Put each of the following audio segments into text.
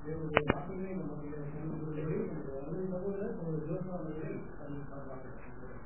தேவனுடைய வார்த்தைகளை நம்முடைய சகோதரர்களை, நம்முடைய அருமை சகோதரர், நம்முடைய ஜோசா அவர்களை அறிந்து சார்பாக கேட்கிறேன்.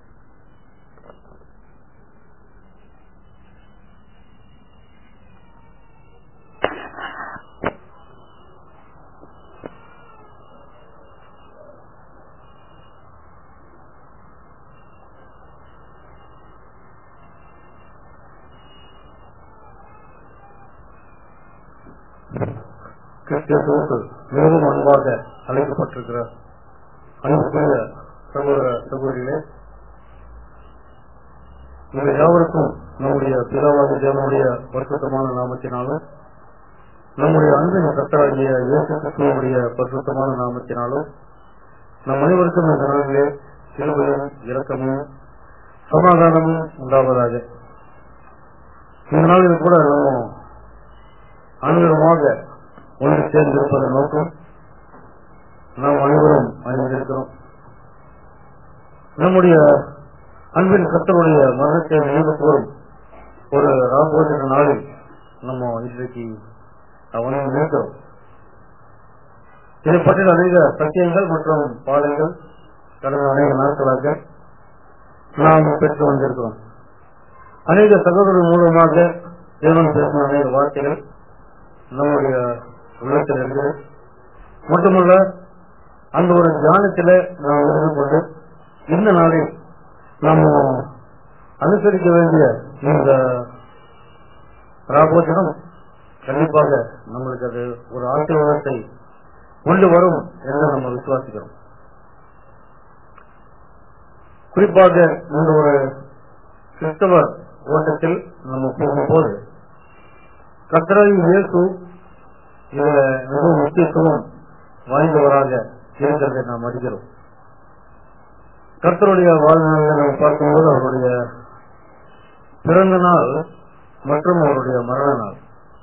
கிறிஸ்துவுக்கு மிகவும் அன்பாக அழைக்கப்பட்டிருக்கிற அன்புக்குரிய சகோதர சகோதரிகளே உங்கள் யாவருக்கும் நம்முடைய பிதாவாக தேவனுடைய பரிசுத்தமான நாமத்தினாலும் நம்முடைய அன்பின் கத்தராகிய இயேசு கிறிஸ்துவனுடைய பரிசுத்தமான நாமத்தினாலும் நம் அனைவருக்கும் இந்த நாளிலே சிலுவையும் இரக்கமும் சமாதானமும் உண்டாவதாக இந்த நாளில் கூட நம்ம அனைவருமாக ஒன்று சேர்ந்திருப்பதை நோக்கம் நாம் அனைவரும் அறிந்திருக்கிறோம் நம்முடைய அன்பின் கத்தருடைய மரணத்தை நினைவு கூறும் ஒரு ராபோஜன நாளில் நம்ம இன்றைக்கு அவனை நினைக்கிறோம் இதை பற்றிய அநேக சத்தியங்கள் மற்றும் பாடல்கள் கடந்த அநேக நாட்களாக நாம் பெற்று வந்திருக்கிறோம் அநேக சகோதரர்கள் மூலமாக தேவன் பேசின அநேக வார்த்தைகள் நம்முடைய உள்ளத்தில் இருந்து மட்டுமல்ல அந்த ஒரு தியானத்தில நாம் இருந்து கொண்டு இந்த நாளில் நாம் அனுசரிக்க வேண்டிய இந்த ராபோஜனம் கண்டிப்பாக நம்மளுக்கு அது ஒரு ஆசீர்வாதத்தை கொண்டு வரும் என்று நம்ம விசுவாசிக்கிறோம் குறிப்பாக இந்த ஒரு கிறிஸ்தவ ஓட்டத்தில் நம்ம போகும்போது கத்தராய் இயேசு இதுல மிகவும் முக்கியத்துவம் வாய்ந்தவராக இருக்கிறதை நாம் அறிகிறோம் கர்த்தருடைய வாழ்நாளை நாம் பார்க்கும்போது அவருடைய பிறந்த நாள் மற்றும் அவருடைய மரண நாள்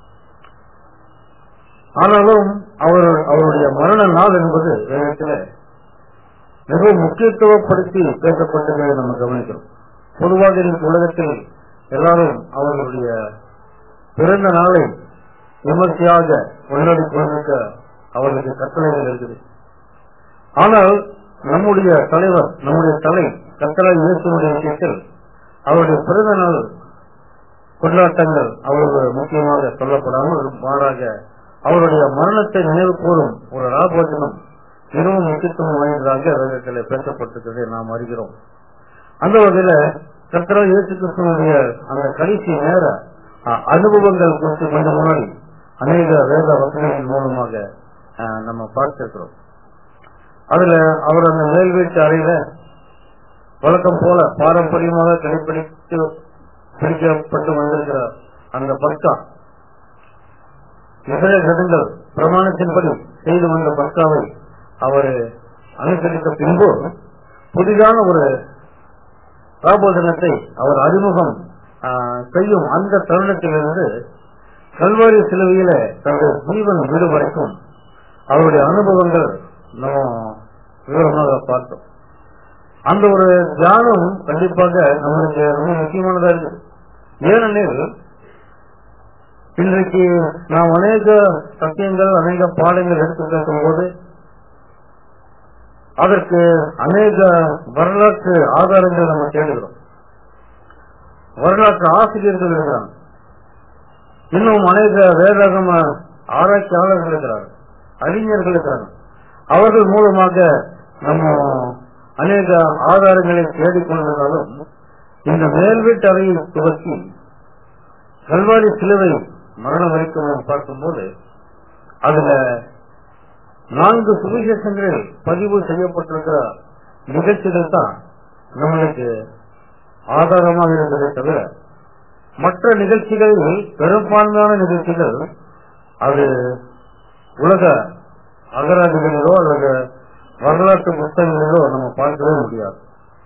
ஆனாலும் அவர் அவருடைய மரண நாள் என்பது வேதத்தில் மிகவும் முக்கியத்துவப்படுத்தி பேசப்பட்டதை நம்ம கவனிக்கிறோம் பொதுவாக இந்த உலகத்தில் எல்லாரும் அவர்களுடைய பிறந்த நாளை விமர்சையாக கொண்டாடி கொண்டிருக்க அவர்களுக்கு கட்டளைகள் இருக்குது ஆனால் நம்முடைய தலைவர் நம்முடைய தலை கட்டளை இயேசுடைய விஷயத்தில் அவருடைய பிறந்த நாள் கொண்டாட்டங்கள் அவர்கள் முக்கியமாக சொல்லப்படாமல் மாறாக அவருடைய மரணத்தை நினைவு கூறும் ஒரு ராபோஜனம் மிகவும் முக்கியத்துவம் வாய்ந்ததாக வேதத்தில் பேசப்பட்டிருக்கிறதை நாம் அறிகிறோம் அந்த வகையில கத்திரா இயேசு கிறிஸ்துவனுடைய அந்த கடைசி நேர அஹ், அனுபவங்கள் குறித்து கொஞ்சம் முன்னாடி அநேக வேத வசனங்கள் மூலமாக அஹ், நம்ம பார்த்திருக்கிறோம் அதுல அவர் அந்த மேல் வீட்டு அறையில வழக்கம் போல பாரம்பரியமாக கடைபிடித்து பிடிக்கப்பட்டு வந்திருக்கிற அந்த பஸ்கா நிறைய கதங்கள் பிரமாணத்தின்படி செய்து வந்த பஸ்காவை அவர் அனுசரித்த பின்பு புதிதான ஒரு ராபோதனத்தை அவர் அறிமுகம் ஆஹ், செய்யும் அந்த தருணத்திலிருந்து கல்வாரி சிலுவையில தன்னுடைய ஜீவன் வீடு வரைக்கும் அவருடைய அனுபவங்கள் நம்ம விவரமாக பார்த்தோம் அந்த ஒரு தியானம் கண்டிப்பாக நம்மளுக்கு ரொம்ப முக்கியமானதா இருக்கு ஏனெனில் இன்றைக்கு நாம் அநேக சத்தியங்கள் அநேக பாடங்கள் எடுத்து கேட்கும் போது அதற்கு அநேக வரலாற்று ஆதாரங்கள் நம்ம தேடுகிறோம் வரலாற்று ஆசிரியர்கள் இருக்கிறாங்க இன்னும் அநேக வேதாகம ஆராய்ச்சியாளர்கள் இருக்கிறார்கள் அறிஞர்கள் இருக்கிறாங்க அவர்கள் மூலமாக நம்ம அநேக ஆதாரங்களை தேடிக்கொண்டிருந்தாலும் இந்த மேல் வீட்டு அறையை துவக்கி கல்வாரி சிலுவை மரணம் வரைக்கும் நாம் பார்க்கும்போது அதுல நான்கு சுவிசேஷங்களில் பதிவு செய்யப்பட்டிருக்கிற நிகழ்ச்சிகள் தான் நம்மளுக்கு ஆதாரமாக இருந்ததை தவிர மற்ற நிகழ்ச்சிகளில் பெரும்பான்மையான நிகழ்ச்சிகள் அது உலக அகராதிகளிலோ அல்லது வரலாற்று புத்தகங்களிலோ நம்ம பார்க்கவே முடியாது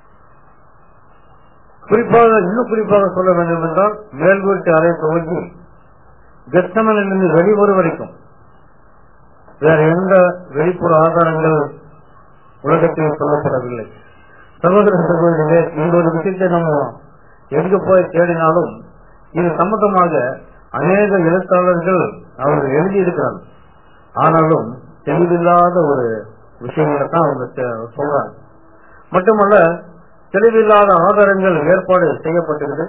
குறிப்பாக இன்னும் குறிப்பாக சொல்ல வேண்டும் என்றால் மேல் வீட்டு அறை துவங்கி கெத்தமனிலிருந்து வெளிவரும் வரைக்கும் வேற எந்த வெளிப்புற ஆதாரங்கள் உலகத்தில் சொல்லப்படவில்லை சகோதர சகோதரிகளே இந்த ஒரு விஷயத்தை நம்ம எங்க போய் தேடினாலும் இது சம்பந்தமாக அநேக எழுத்தாளர்கள் அவர்கள் எழுதியிருக்கிறார்கள் ஆனாலும் தெளிவில்லாத ஒரு விஷயங்களை தான் அவங்க தெ- சொல்றாங்க மட்டுமல்ல தெளிவில்லாத ஆதாரங்கள் ஏற்பாடு செய்யப்பட்டிருக்கு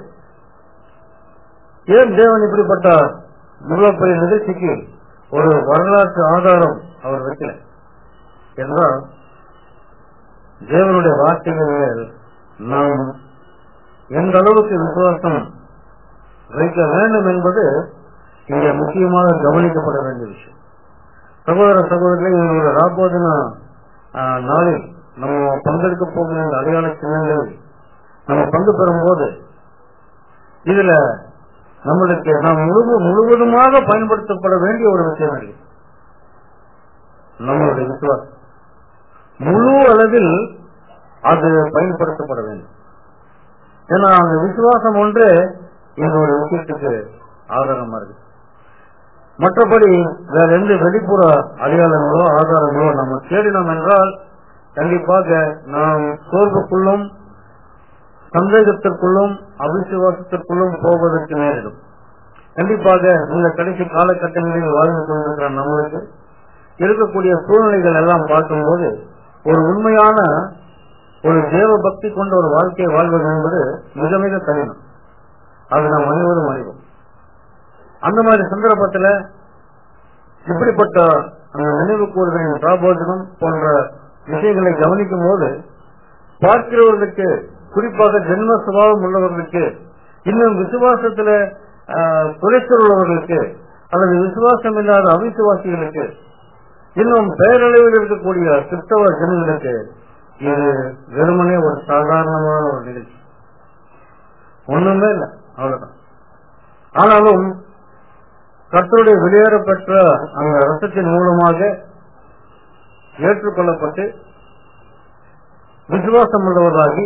ஏன் தேவன் இப்படிப்பட்ட இவ்வளவு பெரிய நிகழ்ச்சிக்கு ஒரு வரலாற்று ஆதாரம் அவர் வைக்கல என்றால் தேவனுடைய வார்த்தைகள் நாம் எந்த அளவுக்கு விசுவாசம் வைக்க வேண்டும் என்பது இங்கே முக்கியமாக கவனிக்கப்பட வேண்டிய விஷயம் சகோதர சகோதரிகளை இவருடைய ராபோதன நாளில் நம்ம பங்கெடுக்க போகிற இந்த அடையாள சின்னங்களில் நம்ம பங்கு பெறும் போது இதுல நம்மளுக்கு நாம் முழு முழுவதுமாக பயன்படுத்தப்பட வேண்டிய ஒரு விஷயம் இருக்கு நம்மளுடைய விசுவாசம் முழு அளவில் அது பயன்படுத்தப்பட வேண்டும் ஏன்னா அந்த விசுவாசம் ஒன்று இந்த ஒரு விஷயத்துக்கு ஆதாரமா இருக்கு மற்றபடி வேற எந்த வெளிப்புற அடையாளங்களோ ஆதாரங்களோ நம்ம தேடினோம் என்றால் கண்டிப்பாக நாம் சோர்வுக்குள்ளும் சந்தேகத்திற்குள்ளும் அவிசுவாசத்திற்குள்ளும் போவதற்கு நேரிடும் கண்டிப்பாக இந்த கடைசி காலகட்டங்களில் வாழ்ந்து கொண்டிருக்கிற நம்மளுக்கு இருக்கக்கூடிய சூழ்நிலைகள் எல்லாம் பார்க்கும்போது ஒரு உண்மையான ஒரு தேவ பக்தி கொண்ட ஒரு வாழ்க்கையை வாழ்வது என்பது மிக மிக கடினம் அது நாம் அனைவரும் அறிவோம் அந்த மாதிரி சந்தர்ப்பத்தில் இப்படிப்பட்ட அந்த நினைவு கூறுகளின் பிராபோஜனம் போன்ற விஷயங்களை கவனிக்கும் போது பார்க்கிறவர்களுக்கு குறிப்பாக ஜென்ம சுபாவம் உள்ளவர்களுக்கு இன்னும் விசுவாசத்துல ஆஹ், குறைச்சல் உள்ளவர்களுக்கு அல்லது விசுவாசம் இல்லாத அவிசுவாசிகளுக்கு இன்னும் பெயரளவில் இருக்கக்கூடிய கிறிஸ்தவ ஜனங்களுக்கு இது வெறுமனே ஒரு சாதாரணமான ஒரு நிகழ்ச்சி ஒண்ணுமே இல்லை அவ்வளவுதான் ஆனாலும் கர்த்தருடைய வெளியேறப்பெற்ற அந்த ரத்தத்தின் மூலமாக ஏற்றுக்கொள்ளப்பட்டு விசுவாசம் உள்ளவர்களாகி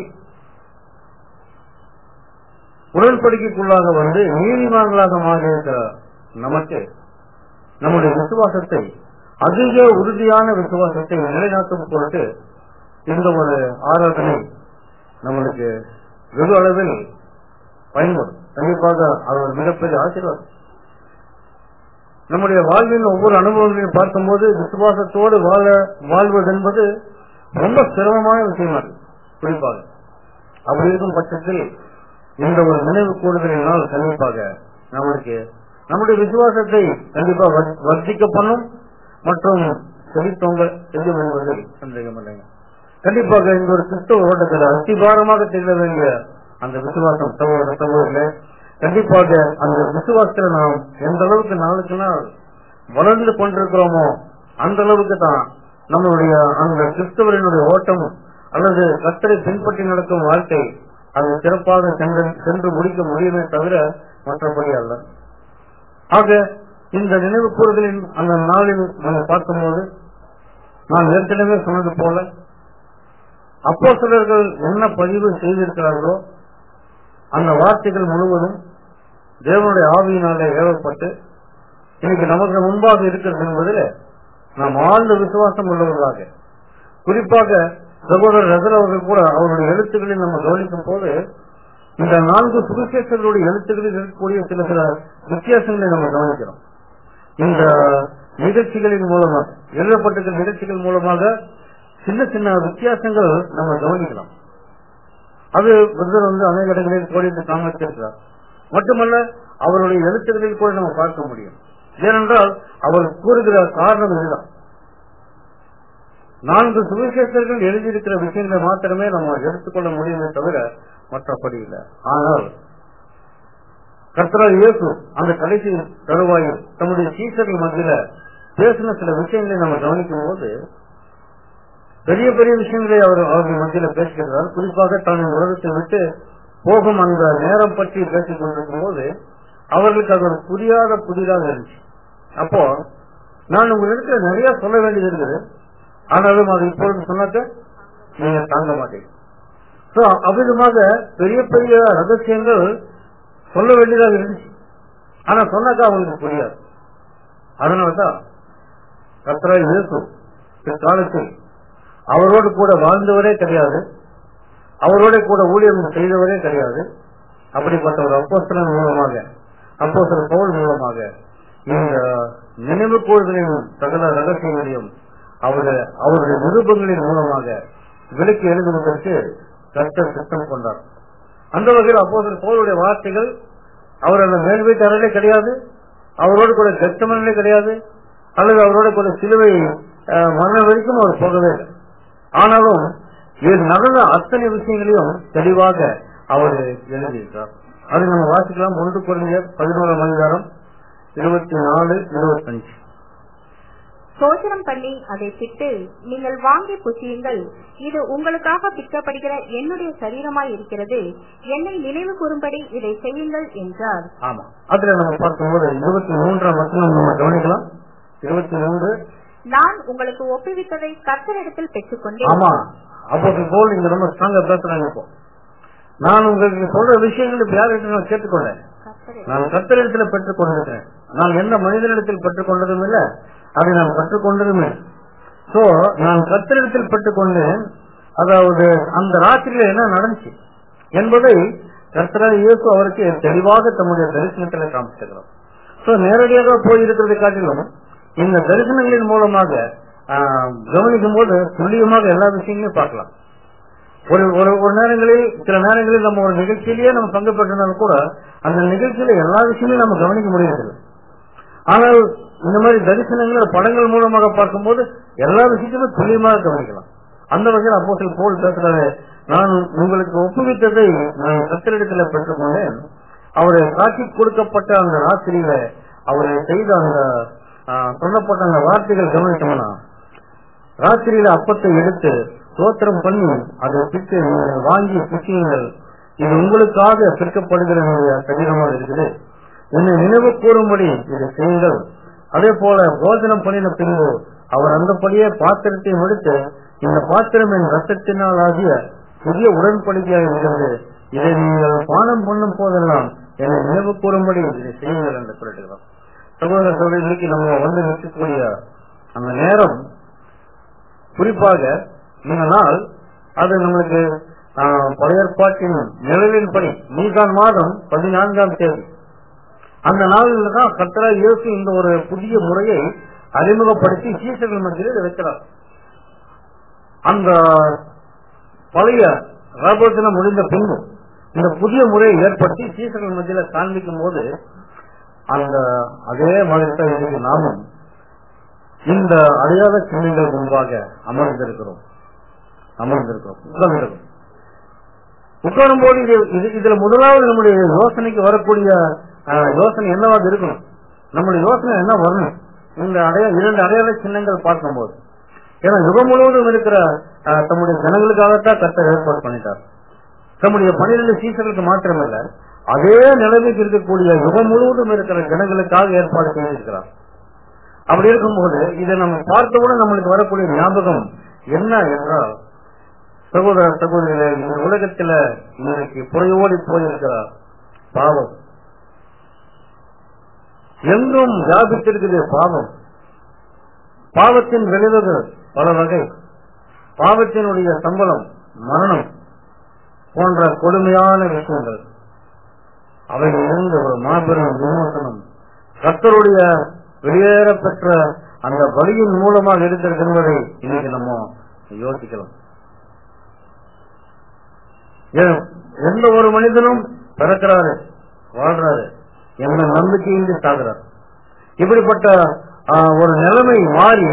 உடன்படிக்கைக்குள்ளாக வந்து நீதிமான்களாக மாறியிருக்கிற நமக்கு நம்முடைய விசுவாசத்தை அதிக உறுதியான விசுவாசத்தை நிலைநாட்டும் பொருட்டு இந்த ஒரு ஆராதனை நம்மளுக்கு வெகு அளவில் பயன்படும் கண்டிப்பாக அது ஒரு மிகப்பெரிய ஆசீர்வாதம் நம்முடைய வாழ்வின் ஒவ்வொரு அனுபவங்களையும் பார்க்கும்போது விசுவாசத்தோடு வாழ வாழ்வது என்பது ரொம்ப சிரமமான விஷயமா இருக்கு குறிப்பாக அப்படி இருக்கும் பட்சத்தில் இந்த ஒரு நினைவு கூடுதலினால் கண்டிப்பாக நம்மளுக்கு நம்முடைய விசுவாசத்தை கண்டிப்பா வர்- வர்த்திக்க பண்ணும் மற்றும் செழித்தோங்க செய்யும் என்பதில் சந்தேகம் இல்லைங்க கண்டிப்பாக இந்த ஒரு கிறிஸ்தவ ஓட்டத்தில் அத்திபாரமாக திகழ வேண்டிய அந்த விசுவாசம் சகோதர சகோதரர்களே கண்டிப்பாக அந்த விசுவாசத்தில் நாம் எந்த அளவுக்கு நாளுக்கு நாள் வளர்ந்து கொண்டிருக்கிறோமோ அந்த அளவுக்கு தான் நம்மளுடைய அந்த கிறிஸ்தவரினுடைய ஓட்டம் அல்லது கத்தரை பின்பற்றி நடக்கும் வாழ்க்கை அது சிறப்பாக சென்று சென்று முடிக்க முடியுமே தவிர மற்றபடி அல்ல ஆக இந்த நினைவு கூறுகளின் அந்த நாளில் நம்ம பார்க்கும்போது நான் ஏற்கனவே சொன்னது போல அப்போ சிலர்கள் என்ன பதிவு செய்திருக்கிறார்களோ அந்த வார்த்தைகள் முழுவதும் தேவனுடைய ஆவியினாலே ஏவப்பட்டு இன்னைக்கு நமக்கு முன்பாக இருக்கிறது என்பதில் நாம் ஆழ்ந்த விசுவாசம் உள்ளவர்களாக குறிப்பாக சகோதரர் ரசல் அவர்கள் கூட அவருடைய எழுத்துக்களை நம்ம கவனிக்கும் போது இந்த நான்கு சுவிசேஷர்களுடைய எழுத்துக்களில் இருக்கக்கூடிய சில சில வித்தியாசங்களை நம்ம கவனிக்கிறோம் இந்த நிகழ்ச்சிகளின் மூலமாக எழுதப்பட்டிருக்கிற நிகழ்ச்சிகள் மூலமாக சின்ன சின்ன வித்தியாசங்கள் நம்ம கவனிக்கலாம் அது புத்தர் வந்து அநேக இடங்களில் கோடிட்டு காமிச்சிருக்கிறார் மட்டுமல்ல அவருடைய எழுத்துக்களில் கூட நம்ம பார்க்க முடியும் ஏனென்றால் அவர் கூறுகிற காரணம் இதுதான் நான்கு சுவிசேஷர்கள் எழுதியிருக்கிற விஷயங்களை மாத்திரமே நம்ம எடுத்துக்கொள்ள முடியுமே தவிர மற்றபடி இல்லை ஆனால் கர்த்தரால் இயேசு அந்த கடைசி தருவாயில் தம்முடைய சீசர்கள் மத்தியில பேசின சில விஷயங்களை நம்ம கவனிக்கும் போது பெரிய பெரிய விஷயங்களை அவர் அவர்கள் மத்தியில பேசுகிறார் குறிப்பாக தான் இந்த உலகத்தை விட்டு போகும் அந்த நேரம் பற்றி பேசிக் கொண்டிருக்கும் போது அவர்களுக்கு அது ஒரு புரியாத புதிதாக இருந்துச்சு அப்போ நான் உங்களிடத்துல நிறைய சொல்ல வேண்டியது இருக்குது ஆனாலும் அது இப்பொழுது சொன்னாக்க நீங்க தாங்க மாட்டீங்க சோ அவ்விதமாக பெரிய பெரிய ரகசியங்கள் சொல்ல வேண்டியதாக இருந்துச்சு ஆனா சொன்னாக்கா அவங்களுக்கு புரியாது அதனாலதான் கத்ரா இயேசு பிற்காலத்தில் அவரோடு கூட வாழ்ந்தவரே கிடையாது அவரோட கூட ஊழியம் செய்தவரே கிடையாது அப்படிப்பட்ட ஒரு அப்போஸ்தலன் மூலமாக அப்போஸ்தலன் பவுல் மூலமாக இந்த நினைவு கூறுதலின் சகல ரகசியங்களையும் அவருடைய அவருடைய நிருபங்களின் மூலமாக விலக்கி எழுதுவதற்கு கர்த்தர் திட்டம் கொண்டார் அந்த வகையில் அப்போது பவுலுடைய வார்த்தைகள் அவர் அந்த மேல் வீட்டு அறையிலே கிடையாது அவரோடு கூட கெட்டமனிலே கிடையாது அல்லது அவரோட கூட சிலுவை அஹ், மரணம் வரைக்கும் அவர் போகவே இல்லை ஆனாலும் இது நடந்த அத்தனை விஷயங்களையும் தெளிவாக அவர் எழுதியிருக்கிறார் அது நம்ம வாசிக்கலாம் ஒன்று குறைஞ்ச பதினோராம் அதிகாரம் இருபத்தி நாலு இருபத்தஞ்சு சோதனம் பண்ணி அதை பிட்டு நீங்கள் வாங்கி புசியுங்கள் இது உங்களுக்காக பிற்கப்படுகிற என்னுடைய சரீரமாய் இருக்கிறது என்னை நினைவு கூறும்படி இதை செய்யுங்கள் என்றார் ஆமா அதுல நம்ம பார்க்கும்போது இருபத்தி மூன்றாம் வசனம் நம்ம கவனிக்கலாம் இருபத்தி மூன்று நான் உங்களுக்கு ஒப்புவித்ததை கர்த்தரிடத்தில் பெற்றுக்கொண்டேன் ஆமா அப்போ போல் நீங்க ரொம்ப ஸ்ட்ராங்கா பேசுறாங்க இப்போ நான் உங்களுக்கு சொல்ற விஷயங்கள் இப்ப யார்கிட்ட நான் கேட்டுக்கொண்டேன் கர்த்தரிடம். நான் கத்தரிடத்துல பெற்றுக் கொண்டிருக்கிறேன் நான் எந்த மனிதனிடத்தில் பெற்றுக் கொண்டதும் இல்ல அதை நான் கற்றுக்கொண்டதும் இல்லை சோ நான் கத்தரிடத்தில் பெற்றுக்கொண்டேன் அதாவது அந்த ராத்திரியில என்ன நடந்துச்சு என்பதை கர்த்தராக இயேசு அவருக்கு தெளிவாக தம்முடைய தரிசனத்துல காமிச்சிருக்கிறோம் சோ நேரடியாக போயிருக்கிறதை காட்டிலும் இந்த தரிசனங்களின் மூலமாக ஆஹ், கவனிக்கும் போது துல்லியமாக எல்லா விஷயங்களையும் பார்க்கலாம் ஒரு ஒரு ஒரு நேரங்களில் சில நேரங்களில் நம்ம ஒரு நிகழ்ச்சியிலேயே நம்ம பங்கு பெற்றிருந்தாலும் கூட அந்த நிகழ்ச்சியில எல்லா விஷயங்களையும் நம்ம கவனிக்க முடியறதில்லை ஆனால் இந்த மாதிரி தரிசனங்கள் படங்கள் மூலமாக பார்க்கும்போது எல்லா விஷயத்தையுமே துல்லியமாக கவனிக்கலாம் அந்த வகையில் அப்போ போல் பேசுறாரு நான் உங்களுக்கு ஒப்புவித்ததை நான் கத்தரிடத்தில் பெற்றுக்கொண்டேன் அவரை காட்சி கொடுக்கப்பட்ட அந்த ராத்திரியில அவரை செய்த அந்த ஆ, சொல்லப்பட்ட அந்த வார்த்தைகள் கவனித்தோம்னா ராத்திரியில அப்பத்தை எடுத்து சோத்திரம் பண்ணி அதை பிட்டு நீங்கள் வாங்கி பிச்சுங்கள் இது உங்களுக்காக பிற்கப்படுகிற என்னுடைய சரீரமாக இருக்குது என்னை நினைவு கூறும்படி இதை செய்யுங்கள் அதே போல போஜனம் பண்ணின பின்பு அவர் அந்தபடியே பாத்திரத்தை முடித்து இந்த பாத்திரம் என் ரத்தத்தினால் ஆகிய புதிய உடன்படிக்கையாக இருக்கிறது இதை நீங்கள் பானம் பண்ணும் போதெல்லாம் என்னை நினைவு கூறும்படி இதை செய்யுங்கள் என்று சொல்லிட்டுக்கிறோம் சகோதர சகோதரிகளுக்கு நம்ம வந்து நிற்கக்கூடிய அந்த நேரம் குறிப்பாக இந்த நாள் அது நம்மளுக்கு ஆஹ், பழைய ஏற்பாட்டின் நிழலின்படி நீதான் மாதம் பதினான்காம் தேதி அந்த நாளில் தான் கர்த்தரா இயேசு இந்த ஒரு புதிய முறையை அறிமுகப்படுத்தி சீசர்கள் மத்தியில் இதை வைக்கிறார் அந்த பழைய ராபோஜனம் முடிந்த பின்பு இந்த புதிய முறையை ஏற்படுத்தி சீசர்கள் மத்தியில காண்பிக்கும் போது அந்த அதே மாதிரி தான் இன்னைக்கு நாமும் இந்த அடையாள சின்னங்கள் முன்பாக அமர்ந்திருக்கிறோம் அமர்ந்திருக்கிறோம் உட்கார்ந்திருக்கிறோம் உட்காரும் போது இது இது- இதுல முதலாவது நம்முடைய யோசனைக்கு வரக்கூடிய அஹ், யோசனை என்னவாக இருக்கணும் நம்முடைய யோசனை என்ன வரணும் இந்த அடைய இரண்டு அடையாள சின்னங்கள் பார்க்கும்போது ஏன்னா யுகம் முழுவதும் இருக்கிற அஹ், தம்முடைய ஜனங்களுக்காகத்தான் கர்த்தர் ஏற்பாடு பண்ணிட்டார் தம்முடைய பன்னிரண்டு சீசர்களுக்கு மாத்திரமல்ல அதே நிலைமைக்கு இருக்கக்கூடிய யுகம் முழுவதும் இருக்கிற ஜனங்களுக்காக ஏற்பாடு செய்திருக்கிறார் அப்படி இருக்கும்போது இதை நம்ம பார்த்தவுடன் நம்மளுக்கு வரக்கூடிய ஞாபகம் என்ன என்றால் சகோதர சகோதரிகளே இந்த உலகத்துல இன்னைக்கு புறையோடி போயிருக்கிறார் பாவம் எங்கும் வியாபித்திருக்குது பாவம் பாவத்தின் விளைவுகள் பல வகை பாவத்தினுடைய சம்பளம் மரணம் போன்ற கொடுமையான விஷயங்கள் அவைகளிலிருந்து ஒரு மாபெரும் விமோசனம் கர்த்தருடைய வெளியேற பெற்ற அந்த வழியின் மூலமாக இருக்கிறது என்பதை இன்னைக்கு நம்ம யோசிக்கலாம் ஏன், எந்த ஒரு மனிதனும் பிறக்கிறாரு வாழ்றாரு எந்த நம்பிக்கையின்றி சாகுறார் இப்படிப்பட்ட ஆ, ஒரு நிலைமை மாறி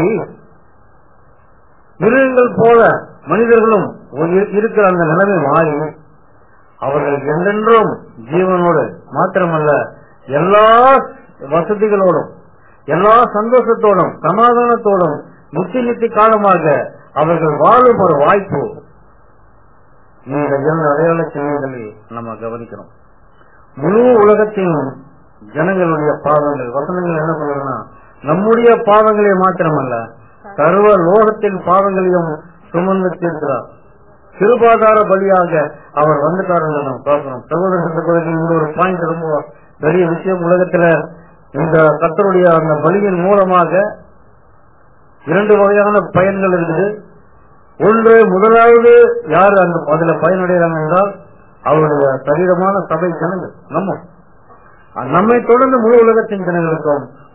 மிருகங்கள் போல மனிதர்களும் ஒரு- இருக்கிற அந்த நிலைமை மாறி அவர்கள் என்றென்றும் ஜீவனோடு மாத்திரமல்ல எல்லா வசதிகளோடும் எல்லா சந்தோஷத்தோடும் சமாதானத்தோடும் நித்தி நித்தி காலமாக அவர்கள் வாழும் ஒரு வாய்ப்பு இந்த இரண்டு அடையாள சின்னங்களை நம்ம கவனிக்கிறோம் முழு உலகத்தின் ஜனங்களுடைய பாவங்கள் வசனங்கள் என்ன சொல்றதுன்னா நம்முடைய பாவங்களை மாத்திரமல்ல சர்வ லோகத்தின் பாவங்களையும் சுமந்து தீர்க்கிறார் சிறுபாதார பலியாக அவர் வந்துட்டார் என்று நாம் பார்க்கிறோம் சகோதர சகோதரி இந்த ஒரு பாயிண்ட் ரொம்ப பெரிய விஷயம் உலகத்துல இந்த கத்தருடைய அந்த பலியின் மூலமாக இரண்டு வகையான பயன்கள் இருக்குது ஒன்று முதலாவது யார் அந்த அதுல பயனடைகிறாங்க என்றால் அவருடைய சரீரமான சபை ஜனங்கள் நம்ம நம்மை தொடர்ந்து முழு உலகத்தின் ஜனங்களுக்கும்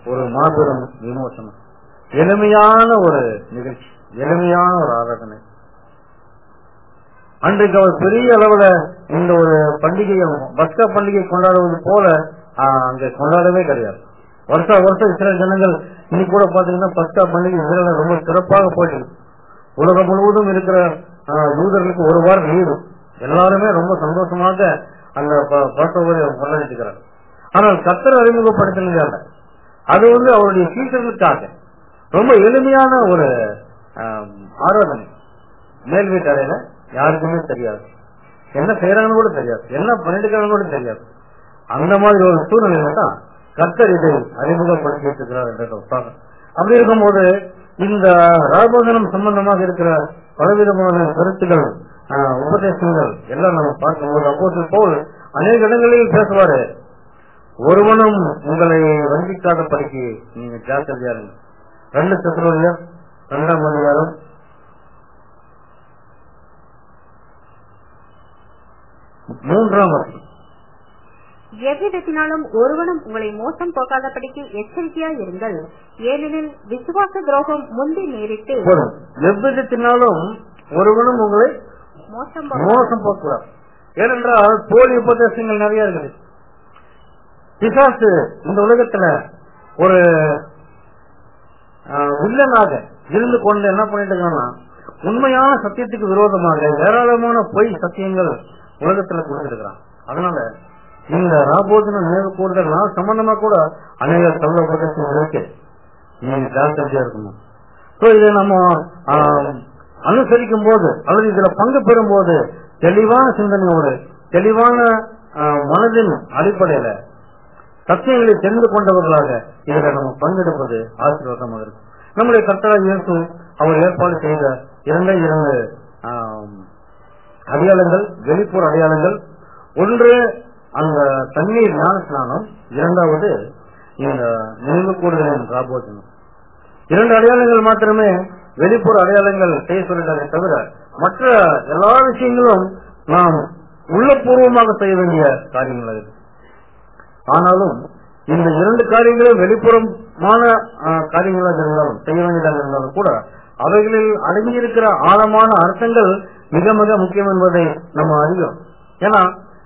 ஒரு மாபெரும் விமோசனம் எளிமையான ஒரு நிகழ்ச்சி எளிமையான ஒரு ஆராதனை அன்றைக்கு அவர் பெரிய அளவுல இந்த ஒரு பண்டிகையை பஸ்கா பண்டிகை கொண்டாடுவது போல ஆஹ், அங்க கொண்டாடவே கிடையாது வருஷா வருஷம் இஸ்ரேல் ஜனங்கள் இன்னைக்கு கூட பாத்தீங்கன்னா பஸ்கா பண்டிகை இஸ்ரேல ரொம்ப சிறப்பாக போயிட்டு இருக்கு. உலகம் முழுவதும் இருக்கிற ஆஹ், யூதர்களுக்கு ஒரு வாரம் லீவு எல்லாருமே ரொம்ப சந்தோஷமாக அந்த பசவரை கொண்டாடிட்டு இருக்கிறாங்க ஆனால் கத்தர் அறிமுகப்படுத்தினது அல்ல அது வந்து அவருடைய சீசர்களுக்காக ரொம்ப எளிமையான ஒரு ஆஹ், ஆராதனை மேல் வீட்டு அறையில யாருக்குமே தெரியாது என்ன செய்யறாங்கன்னு கூட தெரியாது என்ன பண்ணிட்டு கூட தெரியாது அந்த மாதிரி ஒரு சூழ்நிலையில தான் கர்த்தர் இதை அறிமுகப்படுத்தி இருக்கிறார் என்ற ஒப்பாங்க அப்படி இருக்கும்போது இந்த ராபோதனம் சம்பந்தமாக இருக்கிற பலவிதமான கருத்துகள் ஆஹ், உபதேசங்கள் எல்லாம் நம்ம பார்க்கும்போது அப்போது போல் அநேக இடங்களில் பேசுவாரு ஒருவனும் உங்களை வஞ்சிக்காத படிக்கு நீங்க ஜாக்கிரதையா இருங்க ரெண்டு சத்துருடைய இரண்டாம் அதிகாரம் மூன்றாம் வருஷம் எவ்விதத்தினாலும் ஒருவனும் உங்களை மோசம் போக்காதபடிக்கு எச்சரிக்கையாய் இருங்கள் ஏனெனில் விசுவாச துரோகம் முந்தி நேரிட்டு போதும் எவ்விதத்தினாலும் ஒருவனும் உங்களை மோசம் போக்க- மோசம் போக்கூடாது ஏனென்றால் போலி உபதேசங்கள் நிறைய இருக்குது பிசாசு இந்த உலகத்துல ஒரு ஆஹ், வில்லனாக இருந்து கொண்டு என்ன பண்ணிட்டு இருக்கான்னா உண்மையான சத்தியத்துக்கு விரோதமாக ஏராளமான பொய் சத்தியங்கள் உலகத்துல கொடுத்துருக்கான் அதனால இந்த ராபோதன நினைவு கூடுதல் நான் சம்பந்தமா கூட அநேக தமிழ் உபதேசங்கள் இருக்கு நீங்க ஜாக்கிரதையா இருக்கணும் So, இதை நம்ம ஆஹ், அனுசரிக்கும் போது அல்லது இதுல பங்கு பெறும் போது தெளிவான சிந்தனையோடு தெளிவான ஆஹ், மனதின் அடிப்படையில சத்தியங்களை தெரிந்து கொண்டவர்களாக இதுல நம்ம பங்கெடுப்பது ஆசீர்வாதமாக இருக்கும் நம்முடைய கர்த்தரா இயேசு அவர் ஏற்பாடு செய்த இரண்டே இரண்டு ஆம், அடையாளங்கள் வெளிப்புற அடையாளங்கள் ஒன்று அந்த தண்ணீர் ஞான ஸ்நானம் இரண்டாவது இந்த நினைவு கூடுதலின் ராபோஜனம் இரண்டு அடையாளங்கள் மாத்திரமே வெளிப்புற அடையாளங்கள் செய்ய சொல்லிட்டாரே தவிர மற்ற எல்லா விஷயங்களும் நாம் உள்ளபூர்வமாக செய்ய வேண்டிய காரியங்கள் அது ஆனாலும் இந்த இரண்டு காரியங்களும் வெளிப்புறமான ஆ, காரியங்களாக இருந்தாலும் செய்ய வேண்டியதாக இருந்தாலும் கூட அவைகளில் அடங்கியிருக்கிற ஆழமான அர்த்தங்கள் மிக மிக முக்கியம் என்பதை நம்ம அறிவோம் ஏன்னா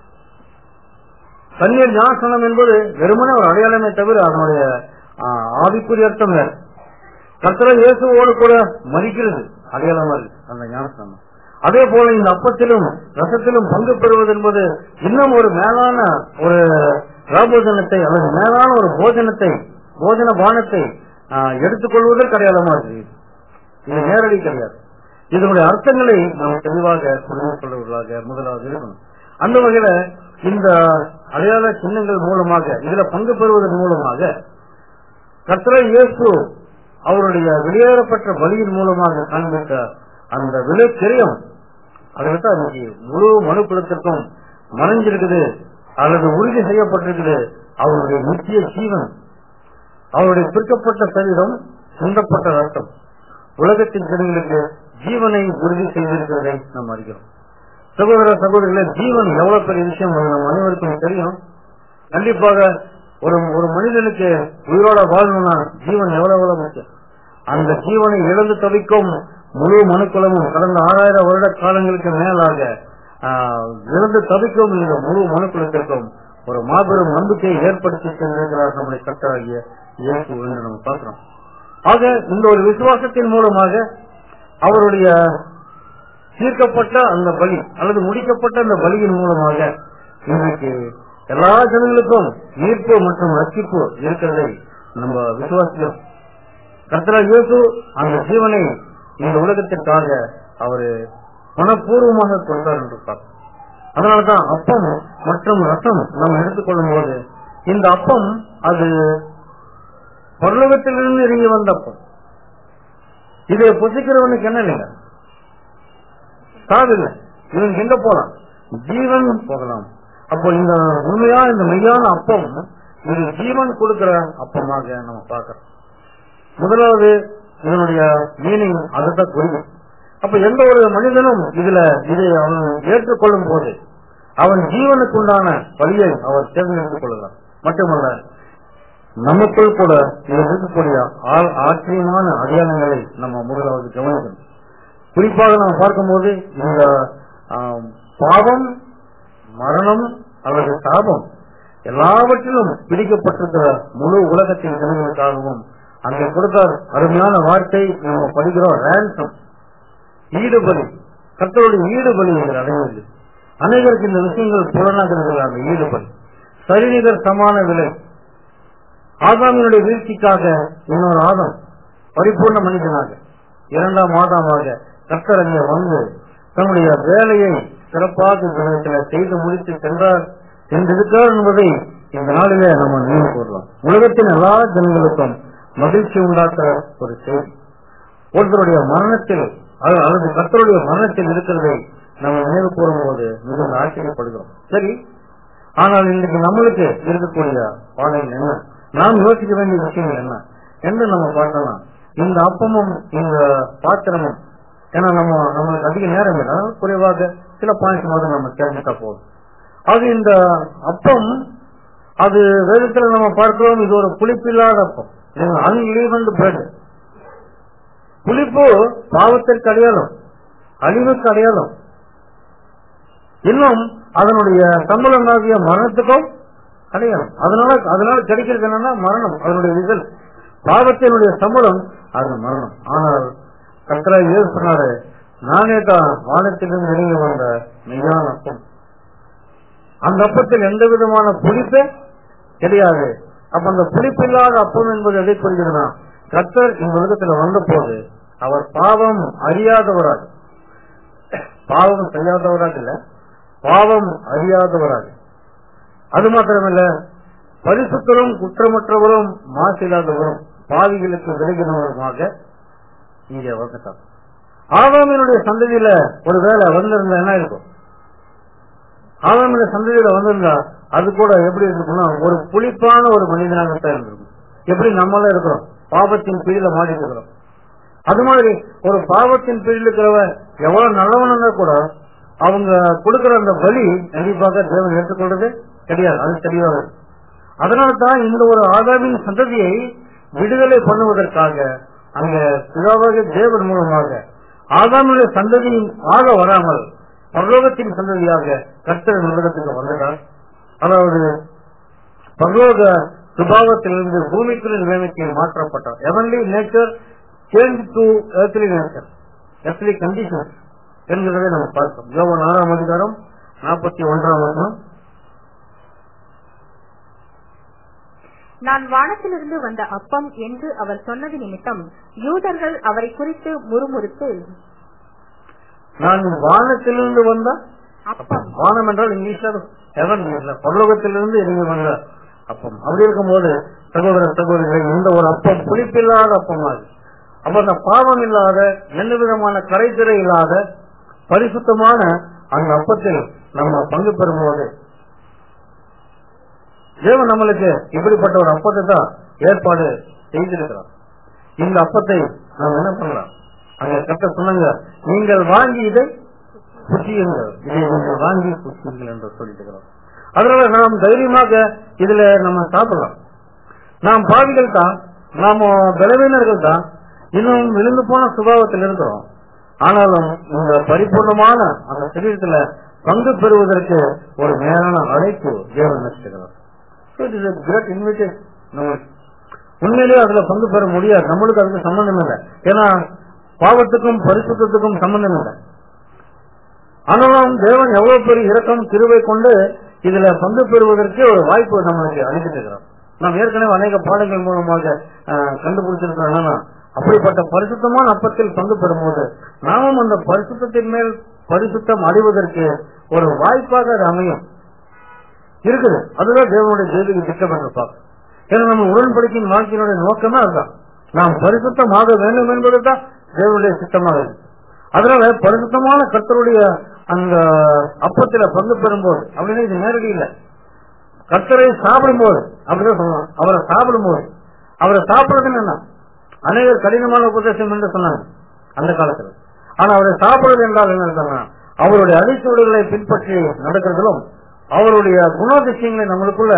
தண்ணீர் ஞானசனம் என்பது வெறுமனே ஒரு அடையாளமே தவிர அதனுடைய ஆ, ஆவிக்குரிய அர்த்தம் வேறு கர்த்தர இயேசுவோடு கூட மறிக்கிறது அடையாளமா இருக்கு அந்த ஞானஸ்தானம் அதே போல இந்த அப்பத்திலும் ரசத்திலும் பங்கு பெறுவது என்பது இன்னும் ஒரு மேலான ஒரு ராபோஜனத்தை அல்லது மேலான ஒரு போஜனத்தை போஜன பானத்தை ஆஹ், எடுத்துக்கொள்வதற்கு அடையாளமா இருக்கு இது நேரடி கிடையாது இதனுடைய அர்த்தங்களை நாம் தெளிவாக புரிந்து கொள்வர்களாக முதலாவது இருக்கணும் அந்த வகையில இந்த அடையாள சின்னங்கள் மூலமாக இதுல பங்கு பெறுவதன் மூலமாக கர்த்தர இயேசு அவருடைய வெளியேறப்பட்ட பலியின் மூலமாக காண்பித்த அந்த விலை கிரயம் அதுதான் இன்னைக்கு முழு மனுக்குலத்திற்கும் மறைஞ்சிருக்குது அல்லது உறுதி செய்யப்பட்டிருக்குது அவருடைய நித்திய ஜீவன் அவருடைய பிற்கப்பட்ட சரீரம் சிந்தப்பட்ட ரத்தம் உலகத்தின் ஜனங்களுக்கு ஜீவனை உறுதி செய்திருக்கிறதை நாம் அறிகிறோம் சகோதர சகோதரிகளே ஜீவன் எவ்வளவு பெரிய விஷயம் அது நம்ம அனைவருக்கும் தெரியும் கண்டிப்பாக ஒரு ஒரு மனிதனுக்கு உயிரோட வாழணும்னா ஜீவன் எவ்வளவு எவ்வளவு முக்கியம் அந்த ஜீவனை இழந்து தவிக்கும் முழு மனுக்குலமும் கடந்த ஆறாயிரம் வருட காலங்களுக்கு மேலாக ஆஹ், இழந்து தவிக்கும் இந்த முழு மனுக்குலத்திற்கும் ஒரு மாபெரும் நம்பிக்கையை ஏற்படுத்தி சென்றிருக்கிறார் நம்முடைய கர்த்தராகிய இயேசு என்று நம்ம பார்க்கிறோம் ஆக இந்த ஒரு விசுவாசத்தின் மூலமாக அவருடைய தீர்க்கப்பட்ட அந்த பலி அல்லது முடிக்கப்பட்ட அந்த பலியின் மூலமாக இன்றைக்கு எல்லா ஜனங்களுக்கும் ஈர்ப்பு மற்றும் ரட்சிப்பு இருக்கிறதை நம்ம விசுவாசிக்கிறோம் கர்த்தரா இயேசு அந்த ஜீவனை இந்த உலகத்திற்காக அவரு மனப்பூர்வமாக கொடுத்தார் என்று பார்க்கிறோம் அதனாலதான் அப்பம் மற்றும் ரசம் நாம் எடுத்துக்கொள்ளும் போது இந்த அப்பம் அது பரலோகத்திலிருந்து இறங்கி வந்த அப்பம் இதை புசிக்கிறவனுக்கு என்ன இல்லைங்க சாவில்லை இவன் எங்க போலாம் ஜீவன் போகலாம் அப்போ இந்த உண்மையா இந்த மெய்யான அப்பம் இது ஜீவன் கொடுக்கிற அப்பமாக நம்ம பார்க்கிறோம் முதலாவது இதனுடைய மீனிங் அதுதான் குறிக்கும் அப்ப எந்த ஒரு மனிதனும் இதுல இதை அவன் ஏற்றுக்கொள்ளும் போது அவன் ஜீவனுக்கு உண்டான வழியை அவர் தேர்ந்தெடுத்துக் கொள்ளலாம் மட்டுமல்ல நமக்குள் கூட இதில் இருக்கக்கூடிய ஆ- ஆச்சரியமான அடையாளங்களை நம்ம முதலாவது கவனிக்கணும் குறிப்பாக நம்ம பார்க்கும்போது இந்த ஆம், பாவம் மரணம் அல்லது சாபம் எல்லாவற்றிலும் பிடிக்கப்பட்டிருக்கிற முழு உலகத்தின் ஜனங்களுக்காகவும் அங்கே கொடுத்தார் அருமையான வார்த்தை நம்ம படிக்கிறோம் ransom ஈடுபலி கர்த்தருடைய ஈடுபலி என்று அடையவில்லை அநேகருக்கு இந்த விஷயங்கள் புலனாகிறது அந்த ஈடுபலி சரிநிகர் சமான விலை ஆதாமினுடைய வீழ்ச்சிக்காக இன்னொரு ஆதம் பரிபூர்ண மனிதனாக இரண்டாம் ஆதாமாக கர்த்தர் அங்கே வந்து தன்னுடைய வேலையை சிறப்பாக இந்த விதத்தில் செய்து முடித்து சென்றார் என்றிருக்கிறார் என்பதை இந்த நாளிலே நம்ம நினைவு கூறலாம் உலகத்தின் எல்லா ஜனங்களுக்கும் மகிழ்ச்சி உண்டாக்குற ஒரு செய்தி ஒருத்தருடைய மரணத்தில் அல்ல- அல்லது கர்த்தருடைய மரணத்தில் இருக்கிறதை நம்ம நினைவு கூறும்போது மிகுந்த ஆச்சரியப்படுகிறோம் சரி ஆனால் இன்றைக்கு நம்மளுக்கு இருக்கக்கூடிய பாடல் என்ன நாம் யோசிக்க வேண்டிய விஷயங்கள் என்ன என்று நம்ம பார்க்கலாம் இந்த அப்பமும் இந்த பாத்திரமும் ஏன்னா நம்ம நம்மளுக்கு அதிக நேரம் இல்லை அதனால குறைவாக சில பாயிண்ட்ஸ் மட்டும் நம்ம தெரிஞ்சுட்டா போதும் அது இந்த அப்பம் அது வேதத்துல நம்ம பார்க்கிறோம் இது ஒரு புளிப்பில்லாத அப்பம் அன்லீவன்டு பிரெட் புளிப்பு பாவத்திற்கு அடையாளம் அழிவுக்கு அடையாளம் இன்னும் அதனுடைய சம்பளமாகிய மரணத்துக்கும் அடையாளம் அதனால அதனால கிடைக்கிறது என்னன்னா மரணம் அதனுடைய ரிசல்ட் பாவத்தினுடைய சம்பளம் அது மரணம் ஆனால் கர்த்தரா ஏது சொன்னாரு நானே தான் வானத்திலிருந்து இறங்கி வந்த மெய்யான அப்பம் அந்த அப்பத்தில் எந்த விதமான புளிப்பே கிடையாது அப்ப அந்த புளிப்பில்லாத அப்பம் என்பது எதை குறிக்கிறதுனா கர்த்தர் இந்த உலகத்துல வந்த போது அவர் பாவம் அறியாதவராக பாவம் செய்யாதவராக இல்ல பாவம் அறியாதவராக அது மாத்திரமல்ல பரிசுத்தரும் குற்றமற்றவரும் மாசில்லாதவரும் பாவிகளுக்கு விலகினவருமாக இங்கே வந்துட்டார் ஆதாமினுடைய சந்ததியில ஒருவேளை வந்திருந்தா என்ன இருக்கும் ஆதாமினுடைய சந்ததியில வந்திருந்தா அது கூட எப்படி இருக்கும்னா ஒரு புளிப்பான ஒரு மனிதனாகத்தான் இருந்திருக்கும் எப்படி நம்மள இருக்கிறோம் பாவத்தின் பிடியில மாட்டிட்டு இருக்கிறோம் அது மாதிரி ஒரு பாவத்தின் பிடியில் இருக்கிறவன் எவ்வளவு நல்லவனா கூட அவங்க கொடுக்கிற அந்த பலி கண்டிப்பாக தேவன் ஏற்றுக்கொள்றது கிடையாது அது தெளிவாக இருக்கு. அதனால தான் இந்த ஒரு ஆதாமின் சந்ததியை விடுதலை பண்ணுவதற்காக அங்க பிதாவாக தேவன் மூலமாக ஆதாமுடைய சந்ததியின் ஆக வராமல் பரலோகத்தின் சந்ததியாக கர்த்தர் உலகத்துக்கு வந்தார் அதாவது பரலோக சுபாவத்திலிருந்து பூமிக்குள்ள நிலைமைக்கு மாற்றப்பட்டார் heavenly nature change to earthly nature earthly condition என்கிறதை நம்ம பார்க்கிறோம் யோவன் ஆறாம் அதிகாரம் நாற்பத்தி ஒன்றாம் வருடம் நான் வானத்திலிருந்து வந்த அப்பம் என்று அவர் சொன்னது நிமித்தம் யூதர்கள் அவரை குறித்து முறுமுறுத்து நான் வானத்திலிருந்து வந்த அப்பம் வானம் என்றால் இங்கிலீஷ்ல ஹெவன் பரலோகத்திலிருந்து இறங்கி வந்த அப்பம் அப்படி இருக்கும்போது சகோதர சகோதரிகளை இந்த ஒரு அப்பம் புளிப்பில்லாத அப்பமாது அப்ப அந்த பாவம் இல்லாத எந்த விதமான கரைத்திரை இல்லாத பரிசுத்தமான அந்த அப்பத்தில் நம்ம பங்கு பெறும்போது தேவன் நம்மளுக்கு இப்படிப்பட்ட ஒரு அப்பத்தை தான் ஏற்பாடு செய்திருக்கிறார் இந்த அப்பத்தை நாம் என்ன பண்ணலாம் அங்க கட்ட சொன்னாங்க நீங்கள் வாங்கி இதை புசியுங்கள் இதை நீங்கள் வாங்கி புசியுங்கள் என்று சொல்லிட்டு அதனால நாம் தைரியமாக இதுல நம்ம சாப்பிடலாம் நாம் பாவிகள் தான் நாம பலவீனர்கள் தான் இன்னும் விழுந்து போன சுபாவத்தில் இருக்கிறோம் ஆனாலும் இந்த பரிபூர்ணமான அந்த சரீரத்துல பங்கு பெறுவதற்கு ஒரு மேலான அழைப்பு தேவன் நினைச்சுக்கிறார் கிரேட் இன்விடேஷன் நம்மளுக்கு உண்மையிலேயே அதுல பங்கு பெற முடியாது நம்மளுக்கு அதுக்கு சம்பந்தம் இல்லை ஏன்னா பாவத்துக்கும் பரிசுத்தத்துக்கும் சம்பந்தம் இல்லை ஆனாலும் தேவன் எவ்வளவு பெரிய இரக்கம் கிருவை கொண்டு இதுல பங்கு பெறுவதற்கு ஒரு வாய்ப்பு நம்மளுக்கு அளித்துட்டு இருக்கிறோம் நாம் ஏற்கனவே அநேக பாடங்கள் மூலமாக அஹ், கண்டுபிடிச்சிருக்கிறோம் என்னன்னா அப்படிப்பட்ட பரிசுத்தமான அப்பத்தில் பங்கு பெறும்போது நாமும் அந்த பரிசுத்தத்தின் மேல் பரிசுத்தம் அடைவதற்கு ஒரு வாய்ப்பாக அது அமையும் இருக்குது அதுதான் தேவனுடைய தெய்வீக திட்டம் என்று பார்க்க ஏன்னா நம்ம உடன்படிக்கையின் வாழ்க்கையினுடைய நோக்கமே அதுதான் நாம் பரிசுத்தமாக வேண்டும் என்பதுதான் தேவனுடைய திட்டமாக இருக்கு அதனால பரிசுத்தமான கர்த்தருடைய அந்த அப்பத்துல பங்கு பெறும்போது அப்படின்னு இது நேரடி இல்லை கர்த்தரை சாப்பிடும்போது அப்படிதான் சொல்லலாம் அவரை சாப்பிடும்போது அவரை சாப்பிடுறது என்ன அநேகர் கடினமான உபதேசம் என்று சொன்னாங்க அந்த காலத்துல ஆனா அவரை சாப்பிடுவது என்றால் என்ன சொன்னா அவருடைய அடிச்சுவடுகளை பின்பற்றி நடக்கிறதிலும் அவருடைய குணாதிசயங்களை நம்மளுக்குள்ள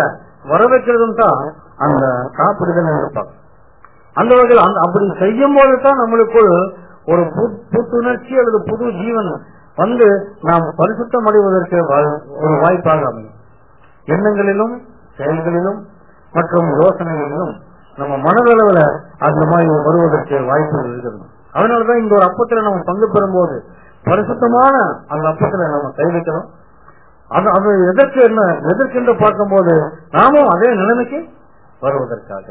வர வைக்கிறதும் தான் அந்த சாப்பிடுதல் இருப்பாங்க அந்த வகையில் அந்த அப்படி செய்யும் போது தான் நம்மளுக்குள் ஒரு பு- புத்துணர்ச்சி அல்லது புது ஜீவன் வந்து நாம் பரிசுத்தம் அடைவதற்கு வா- ஒரு வாய்ப்பாக அமையும் எண்ணங்களிலும் செயல்களிலும் மற்றும் யோசனைகளிலும் நம்ம மனதளவுல அந்த மாதிரி வருவதற்கு வாய்ப்புகள் இருக்கிறது அதனாலதான் இந்த ஒரு அப்பத்துல நம்ம பங்கு பெறும்போது பரிசுத்தமான அந்த அப்பத்துல நம்ம கை வைக்கணும் அது அது எதற்கு என்ன எதற்கென்று பார்க்கும்போது நாமும் அதே நிலைமைக்கு வருவதற்காக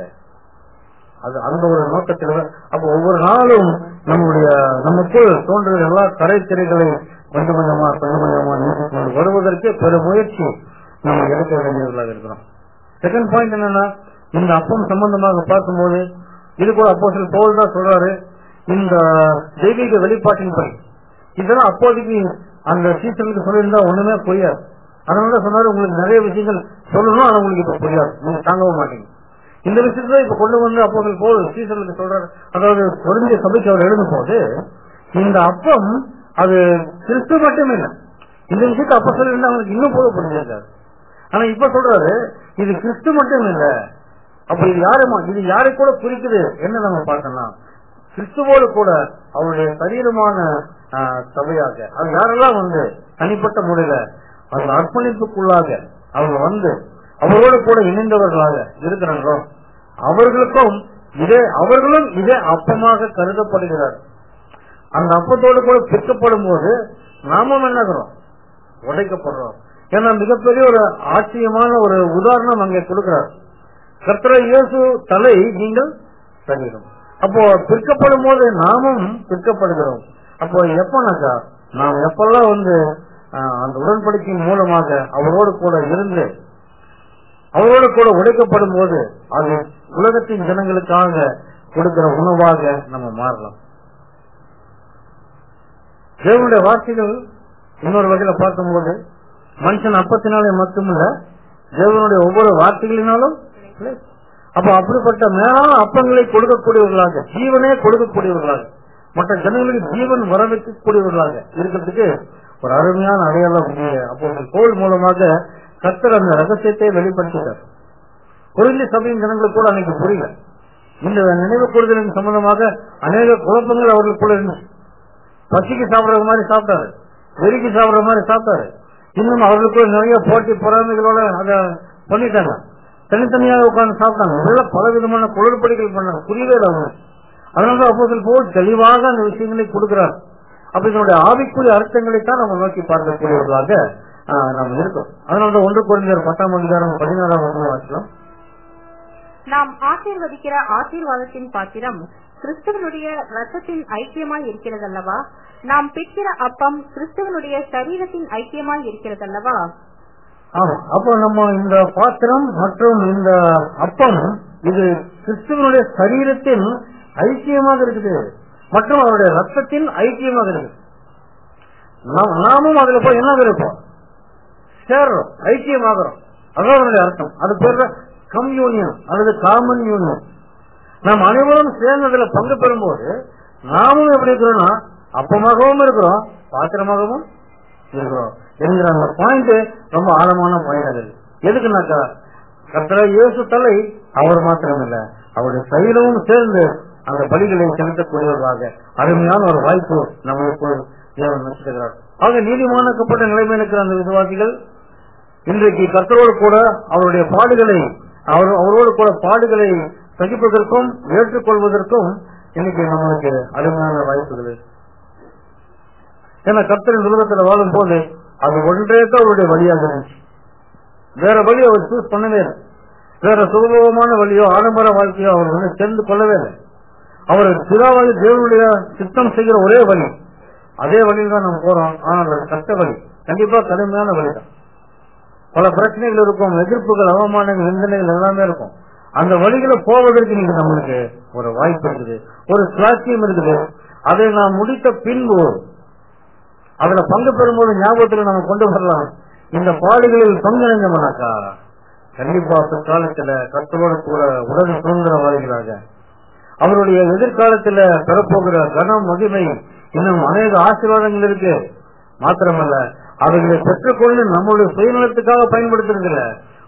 அது அந்த ஒரு நோக்கத்தில் அப்ப ஒவ்வொரு நாளும் நம்முடைய நமக்குள் தோன்றுகிற எல்லா கரைத்திரைகளை கொஞ்சம் கொஞ்சமா கொஞ்சம் கொஞ்சமா நீக்கிக் கொண்டு வருவதற்கு பெரும் முயற்சி நம்ம எடுக்க வேண்டியவர்களாக இருக்கிறோம் செகண்ட் பாயிண்ட் என்னன்னா இந்த அப்பம் சம்பந்தமாக பார்க்கும்போது இது கூட அப்போ சில போல் தான் சொல்றாரு இந்த தெய்வீக வெளிப்பாட்டின்படி இதெல்லாம் அப்போதைக்கு அந்த சீசனுக்கு சொல்லியிருந்தா ஒண்ணுமே புரியாது அதனால சொன்னாரு உங்களுக்கு நிறைய விஷயங்கள் சொல்லணும் ஆனா உங்களுக்கு இப்ப புரியாது நீங்க தாங்கவும் மாட்டீங்க இந்த விஷயத்தை இப்ப கொண்டு வந்து அப்போ போல் சீசனுக்கு சொல்றாரு அதாவது பொருந்திய சபைக்கு அவர் எழுதும் போது இந்த அப்பம் அது கிறிஸ்து மட்டும் இல்லை இந்த விஷயத்தை அப்ப சொல்லியிருந்தா அவங்களுக்கு இன்னும் போக புரிஞ்சிருக்காரு ஆனா இப்ப சொல்றாரு இது கிறிஸ்து மட்டும் இல்ல அப்ப இது யாருமா இது யாரை கூட குறிக்குது என்ன நம்ம பார்க்கலாம் கிறிஸ்துவோடு கூட அவருடைய சரீரமான ஆஹ், சபையாக அது யாரெல்லாம் வந்து தனிப்பட்ட முறையில அந்த அர்ப்பணிப்புக்குள்ளாக அவங்க வந்து அவரோடு கூட இணைந்தவர்களாக இருக்கிறாங்களோ அவர்களுக்கும் இதே அவர்களும் இதே அப்பமாக கருதப்படுகிறார் அந்த அப்பத்தோடு கூட பிற்கப்படும் போது நாமும் என்னகிறோம் உடைக்கப்படுறோம் ஏன்னா மிகப்பெரிய ஒரு ஆச்சரியமான ஒரு உதாரணம் அங்கே கொடுக்கிறார் கர்த்தர இயேசு தலை நீங்கள் சரீரம் அப்போ பிற்கப்படும் போது நாமும் பிற்கப்படுகிறோம் அப்போ எப்பனாக்கா நாம் எப்பெல்லாம் வந்து ஆஹ், அந்த உடன்படிக்கையின் மூலமாக அவரோடு கூட இருந்து அவரோடு கூட உடைக்கப்படும் போது அது உலகத்தின் ஜனங்களுக்காக கொடுக்கிற உணவாக நம்ம மாறலாம் தேவனுடைய வார்த்தைகள் இன்னொரு வகையில பார்க்கும்போது மனுஷன் அப்பத்தினாலே மட்டுமல்ல தேவனுடைய ஒவ்வொரு வார்த்தைகளினாலும் அப்ப அப்படிப்பட்ட மேலான அப்பங்களை கொடுக்கக்கூடியவர்களாக ஜீவனே கொடுக்கக்கூடியவர்களாக மற்ற ஜனங்களுக்கு ஜீவன் வர வைக்கக்கூடியவர்களாக இருக்கிறதுக்கு ஒரு அருமையான அடையாளம் இங்கே அப்போ கோல் மூலமாக கர்த்தர் அந்த ரகசியத்தை வெளிப்படுத்தினார் குறைந்த சபையின் ஜனங்களுக்கு கூட அன்னைக்கு புரியல இந்த நினைவு கூறுதலின் சம்பந்தமாக அநேக குழப்பங்கள் அவர்களுக்குள்ள இருந்துச்சு பசிக்கு சாப்பிடுற மாதிரி சாப்பிட்டாரு வெறிக்கு சாப்பிடுற மாதிரி சாப்பிட்டாரு இன்னும் அவர்களுக்குள்ள நிறைய போட்டி பொறாமைகளோட அத பண்ணிட்டாங்க தனித்தனியாக உட்கார்ந்து சாப்பிட்டாங்க இதெல்லாம் பல விதமான குளறுபடிகள் பண்ணாங்க புரியவே இல்லை அவங்க அதனால அப்போ போல் தெளிவாக அந்த விஷயங்களை கொடுக்கிறார் அப்ப இதனுடைய ஆவிக்குரிய அர்த்தங்களைத்தான் நம்ம நோக்கி பார்க்கக்கூடியவர்களாக ஆஹ், நம்ம இருக்கோம் அதனால ஒன்று குறைஞ்சர் பத்தாம் அதிகாரம் பதினாறாம் வசனம் வாசிக்கலாம் நாம் ஆசீர்வதிக்கிற ஆசீர்வாதத்தின் பாத்திரம் கிறிஸ்துவனுடைய ரத்தத்தின் ஐக்கியமாய் இருக்கிறதல்லவா நாம் பிற்கிற அப்பம் கிறிஸ்துவனுடைய சரீரத்தின் ஐக்கியமாய் இருக்கிறதல்லவா ஆமா அப்போ நம்ம இந்த பாத்திரம் மற்றும் இந்த அப்பம் இது கிறிஸ்துவனுடைய சரீரத்தின் ஐக்கியமாக இருக்குது மற்றும் அவருடைய ரத்தத்தின் ஐக்கியமாக இருக்குது நாம்- நாமும் அதுல போய் என்ன இருப்போம் சேர்றோம் ஐக்கியமாகிறோம் அதான் அதனுடைய அர்த்தம் அது பேர் கம்யூனியன் அல்லது காமன் யூனியன் நாம் அனைவரும் சேர்ந்து அதுல பங்கு பெறும்போது நாமும் எப்படி இருக்கிறோம்னா அப்பமாகவும் இருக்கிறோம் பாத்திரமாகவும் இருக்கிறோம் என்கிற அந்த பாயிண்ட் ரொம்ப ஆழமான பாயிண்ட் அது எதுக்குனாக்கா கர்த்தர இயேசு தலை அவர் மாத்திரம் இல்ல அவருடைய சரீரமும் சேர்ந்து அந்த பலிகளை செலுத்தக்கூடியவர்களாக அருமையான ஒரு வாய்ப்பு நம்மளுக்கு தேவன் வச்சிருக்கிறார் ஆக நீதிமானாக்கப்பட்ட நிலைமையில் இருக்கிற அந்த விசுவாசிகள் இன்றைக்கு கர்த்தரோடு கூட அவருடைய பாடுகளை அவர் அவரோடு கூட பாடுகளை சகிப்பதற்கும் ஏற்றுக்கொள்வதற்கும் இன்னைக்கு நம்மளுக்கு அருமையான வாய்ப்புகள் இருக்கு. ஏன்னா கர்த்தரின் உலகத்துல வாழும் போது அது ஒன்றே தான் அவருடைய வழியாக இருந்துச்சு வேற வழி அவர் சூஸ் பண்ணவே இல்லை வேற சுகபோகமான வழியோ ஆடம்பர வாழ்க்கையோ அவர் வந்து தெரிந்து கொள்ளவே இல்லை அவர் பிதாவாகி தேவனுடைய சித்தம் செய்கிற ஒரே வழி அதே வழியில் தான் நம்ம போறோம் ஆனால் அது கஷ்ட வழி கண்டிப்பா கடுமையான வழி தான் பல பிரச்சனைகள் இருக்கும் எதிர்ப்புகள் அவமானங்கள் நிந்தனைகள் எல்லாமே இருக்கும் அந்த வழிகளை போவதற்கு நீங்க நம்மளுக்கு ஒரு வாய்ப்பு இருக்குது ஒரு சாட்சியம் இருக்குது அதை நாம் முடித்த பின்பு அதுல பங்கு பெறும்போது ஞாபகத்துல நம்ம கொண்டு வரலாம் இந்த பாடுகளில் பங்கிணைந்தோம்னாக்கா கண்டிப்பா பிற்காலத்துல கத்தரோடு கூட உடல் சுதந்திரவாதிகளாக அவருடைய எதிர்காலத்துல பெறப்போகிற கன மகிமை இன்னும் அநேக ஆசீர்வாதங்கள் இருக்கு மாத்திரமல்ல அவைகளை பெற்றுக்கொண்டு நம்முடைய சுயநலத்துக்காக பயன்படுத்துறதில்ல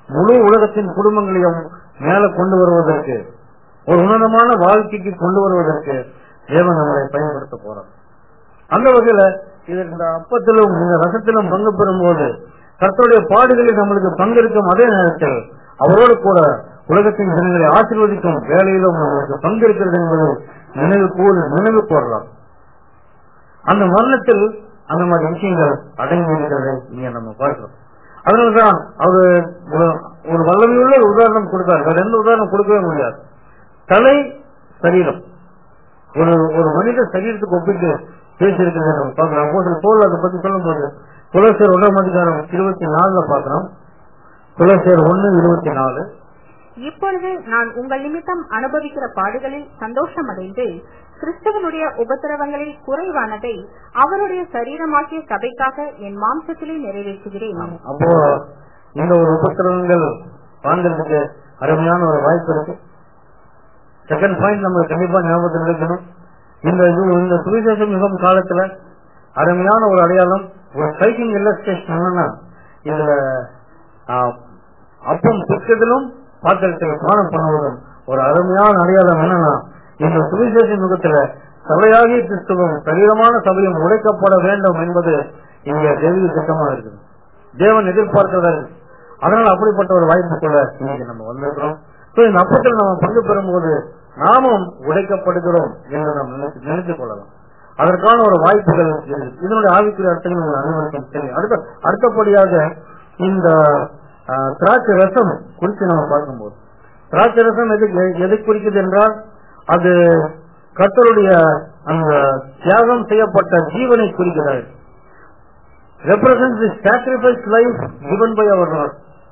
முழு உலகத்தின் குடும்பங்களையும் மேல கொண்டு வருவதற்கு ஒரு உன்னதமான வாழ்க்கைக்கு கொண்டு வருவதற்கு தேவன் நம்மளை பயன்படுத்த போறார் அந்த வகையில இது இந்த அப்பத்திலும் இந்த ரசத்திலும் பங்கு பெறும் போது கர்த்தருடைய பாடுகளில் நம்மளுக்கு பங்கெடுக்கும் அதே நேரத்தில் அவரோடு கூட உலகத்தின் ஜனங்களை ஆசீர்வதிக்கும் வேலையிலும் நம்மளுக்கு பங்கெடுக்கிறது என்பது நினைவு கூறு நினைவு கூறலாம் அந்த மரணத்தில் அந்த மாதிரி விஷயங்கள் அடங்கி இருக்கிறதை இங்க நம்ம பார்க்கிறோம் அதனாலதான் அவர் ஒரு- ஒரு வல்லமையுள்ள ஒரு உதாரணம் கொடுத்தார் வேற எந்த உதாரணம் கொடுக்கவே முடியாது தலை சரீரம் ஒரு ஒரு மனித சரீரத்துக்கு ஒப்பிட்டு பேசியிருக்கிறத நம்ம பார்க்கிறோம் அப்போ தோல் அதை பத்தி சொல்லும்போது குலசேர் ஒன்றாம் அதிகாரம் இருபத்தி நாலுல பார்க்கிறோம் குலசேர் ஒன்னு இருபத்தி நாலு இப்பொழுது நான் உங்கள் நிமித்தம் அனுபவிக்கிற பாடுகளில் சந்தோஷமடைந்து கிறிஸ்தவனுடைய உபத்திரவங்களில் குறைவானதை அவருடைய சரீரமாகிய சபைக்காக என் மாம்சத்திலே நிறைவேற்றுகிறேன் அப்போ இந்த ஒரு உபத்திரவங்கள் வாங்குறதுக்கு அருமையான ஒரு வாய்ப்பு இருக்கு செகண்ட் பாயிண்ட் நம்ம கண்டிப்பா ஞாபகத்தில் இருக்கணும் இந்த இது- இந்த சுவிசேஷ யுகம் காலத்துல அருமையான ஒரு அடையாளம் ஒரு ஸ்ட்ரைக்கிங் இல்லஸ்ட்ரேஷன் என்னன்னா இதுல ஆ, அப்பம் பிற்கதிலும் பாத்திரத்தில் பானம் பண்ணுவதும் ஒரு அருமையான அடையாளம் என்னன்னா இந்த சுவிசேஷ யுகத்துல சபையாகிய கிறிஸ்துவம் சரீரமான சபையும் உடைக்கப்பட வேண்டும் என்பது இங்க தெய்வீக திட்டமா இருக்குது தேவன் எதிர்பார்க்கிறதா இருக்கு அதனால அப்படிப்பட்ட ஒரு வாய்ப்புக்குள்ள இன்னைக்கு நம்ம வந்திருக்கிறோம் So, இந்த அப்பத்தில் நம்ம பங்கு பெறும்போது நாமும் உடைக்கப்படுகிறோம் என்று நாம் நினைத்து நினைத்துக் கொள்ளலாம் அதற்கான ஒரு வாய்ப்புகள் இருக்கு. இதனுடைய ஆவிக்குரிய அர்த்தங்கள் உங்கள் அனைவருக்கும் தெரியும் அடுத்த அடுத்தபடியாக இந்த ஆ, திராட்சை ரசம் குறித்து நம்ம பார்க்கும்போது திராட்சை ரசம் எது எதை குறிக்குது என்றால் அது கர்த்தருடைய அந்த தியாகம் செய்யப்பட்ட ஜீவனை குறிக்கிறார் represents the sacrifice life given by our Lord.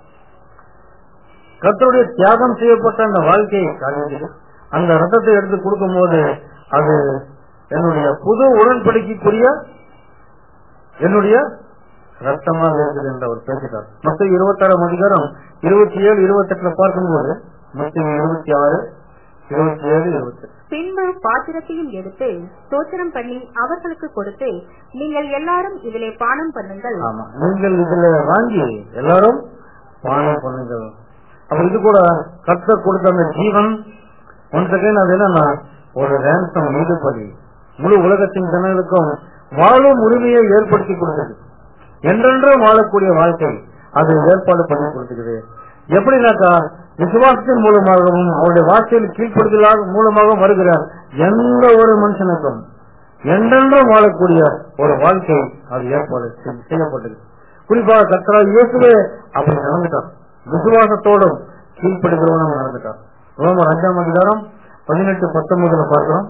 கர்த்தருடைய தியாகம் செய்யப்பட்ட அந்த வாழ்க்கையை காண்கிறது அந்த ரத்தத்தை எடுத்து கொடுக்கும் போது அது என்னுடைய புது உடன்படிக்கைக்குரிய என்னுடைய ரத்தமாக இருக்குது என்று அவர் பேசுகிறார் மொத்த இருபத்தாறாம் அதிகாரம் இருபத்தி ஏழு இருபத்தி எட்டுல பார்க்கும்போது மொத்தம் இருபத்தி ஆறு இருபத்தி ஏழு இருபத்தி எட்டு பின்பு பாத்திரத்தையும் எடுத்து ஸ்தோத்திரம் பண்ணி அவர்களுக்கு கொடுத்து நீங்கள் எல்லாரும் இதிலே பானம் பண்ணுங்கள் ஆமா நீங்கள் இதுல வாங்கி எல்லாரும் பானம் பண்ணுங்கள் அப்ப இது கூட கர்த்தர் கொடுத்த அந்த ஜீவன் ஒன் செகண்ட் அது என்னன்னா ஒரு ரேன்சம் ஈடுபடி முழு உலகத்தின் ஜனங்களுக்கும் வாழும் உரிமையை ஏற்படுத்தி கொடுத்தது என்றென்றும் வாழக்கூடிய வாழ்க்கை அது ஏற்பாடு பண்ணி கொடுத்துக்குது எப்படின்னாக்கா விசுவாசத்தின் மூலமாகவும் அவருடைய வார்த்தையில் கீழ்ப்படுதலாக மூலமாகவும் வருகிறார் எந்த ஒரு மனுஷனுக்கும் என்றென்றும் வாழக்கூடிய ஒரு வாழ்க்கை அது ஏற்பாடு செய்- செய்யப்பட்டது குறிப்பாக கர்த்தரா இயேசுவே அப்படி நடந்துட்டார் விசுவாசத்தோடும் கீழ்ப்படுகிறவனும் நடந்துட்டார் ரோமர் அஞ்சாம் அதிகாரம் பதினெட்டு பத்தொன்பதுல பார்க்கிறோம்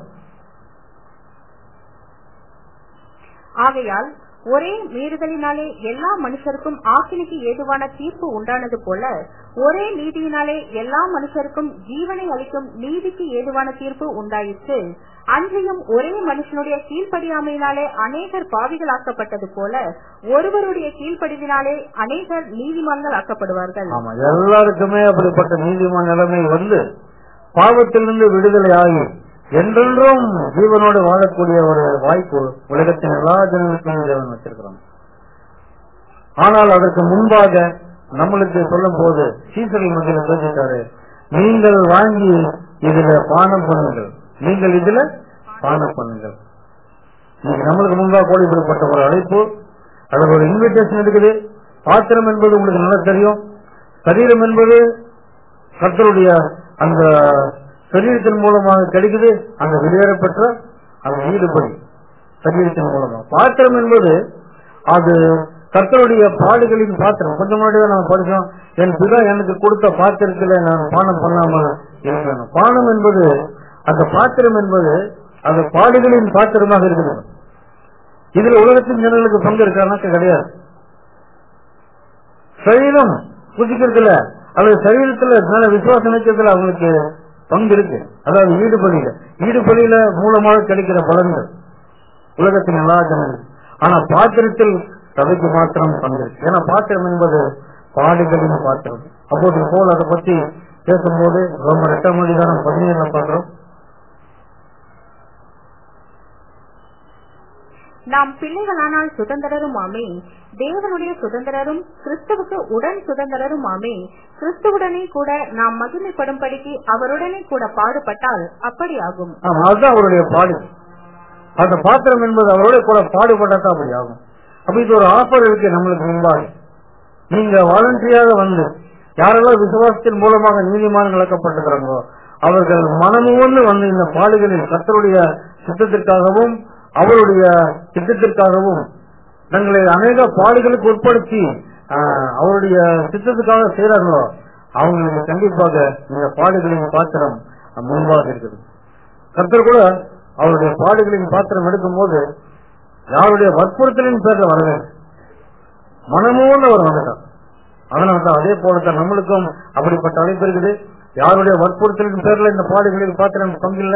ஆகையால் ஒரே மீறுதலினாலே எல்லா மனுஷருக்கும் ஆக்கினைக்கு ஏதுவான தீர்ப்பு உண்டானது போல ஒரே நீதியினாலே எல்லா மனுஷருக்கும் ஜீவனை அளிக்கும் நீதிக்கு ஏதுவான தீர்ப்பு உண்டாயிற்று அன்றியும் ஒரே மனுஷனுடைய கீழ்ப்படியாமையினாலே அநேகர் பாவிகளாக்கப்பட்டது போல ஒருவருடைய கீழ்ப்படிவினாலே அநேகர் நீதிமான்கள் ஆக்கப்படுவார்கள் ஆமா எல்லாருக்குமே அப்படிப்பட்ட நீதிமான நிலைமை வந்து பாவத்திலிருந்து விடுதலை ஆகி என்றென்றும் ஜீவனோடு வாழக்கூடிய ஒரு வாய்ப்பு உலகத்தின் எல்லா ஜனங்களுக்கும் தேவன் வச்சிருக்கிறோம் ஆனால் அதற்கு முன்பாக நம்மளுக்கு சொல்லும் போது சீசரின் மத்தியில் பேசிட்டாரு நீங்கள் வாங்கி இதுல பானம் பண்ணுங்கள் நீங்கள் இதுல பானம் பண்ணுங்கள் இன்னைக்கு நம்மளுக்கு முன்பாக கூட இப்படிப்பட்ட ஒரு அழைப்பு அதுல ஒரு இன்விடேஷன் இருக்குது பாத்திரம் என்பது உங்களுக்கு நல்லா தெரியும் சரீரம் என்பது கர்த்தருடைய அந்த சரீரத்தின் மூலமாக கிடைக்குது அந்த வெளியேறப்பெற்ற அந்த ஈடுபடி சரீரத்தின் மூலமாக பாத்திரம் என்பது அது கர்த்தருடைய பாடுகளின் பாத்திரம் கொஞ்சம் முன்னாடி தான் நம்ம படிச்சோம் என் பிதா எனக்கு கொடுத்த பாத்திரத்துல நான் பானம் பண்ணாம இருக்கணும் பானம் என்பது அந்த பாத்திரம் என்பது அந்த பாடுகளின் பாத்திரமாக இருக்குது இதுல உலகத்தின் ஜனங்களுக்கு பங்கு இருக்கானாக்க கிடையாது சரீரம் புதிக்கிறதுல அல்லது சரீரத்துல நல்ல விசுவாசம் வைக்கிறதுல அவங்களுக்கு பங்கு இருக்கு அதாவது ஈடுபலியில ஈடுபலியில மூலமாக கிடைக்கிற பலன்கள் உலகத்தின் எல்லா ஜனங்களுக்கும் ஆனா பாத்திரத்தில் சபைக்கு மாத்திரம் பங்கு இருக்கு ஏன்னா பாத்திரம் என்பது பாடுகளின் பாத்திரம் அப்போது போல் அதை பத்தி பேசும்போது ரொம்ப எட்டாம் அதிகாரம் பதினேழுல பாக்குறோம் நாம் பிள்ளைகளானால் சுதந்திரருமாமே தேவனுடைய சுதந்திரரும் கிறிஸ்துவுக்கு உடன் சுதந்திரருமாமே கிறிஸ்துவுடனே கூட நாம் மகிமைப்படும்படிக்கு அவருடனே கூட பாடுபட்டால் அப்படி ஆகும் ஆமா, அதுதான் அவருடைய பாடு அந்த பாத்திரம் என்பது அவரோட கூட பாடுபட்டா அப்படி ஆகும் அப்ப இது ஒரு ஆஃபர் இருக்கு நம்மளுக்கு முன்பாக நீங்க வாலண்டரியாக வந்து யாரெல்லாம் விசுவாசத்தின் மூலமாக நீதிமான் இழக்கப்பட்டிருக்கிறாங்களோ அவர்கள் மனமுவந்து வந்து இந்த பாடுகளில் கர்த்தருடைய சித்தத்திற்காகவும் அவருடைய திட்டத்திற்காகவும் தங்களை அநேக பாடுகளுக்கு உட்படுத்தி ஆஹ், அவருடைய சித்தத்துக்காக செய்யறாங்களோ அவங்களுக்கு கண்டிப்பாக இந்த பாடுகளின் பாத்திரம் முன்பாக இருக்குது கர்த்தர் கூட அவருடைய பாடுகளின் பாத்திரம் எடுக்கும் போது யாருடைய வற்புறுத்தலின் பேர்ல வரவே மனமோன்னு அவர் வந்துட்டார் அதனால தான் அதே போலத்தான் நம்மளுக்கும் அப்படிப்பட்ட அழைப்பு இருக்குது யாருடைய வற்புறுத்தலின் பேர்ல இந்த பாடுகளில் பாத்திரம் பங்கில்ல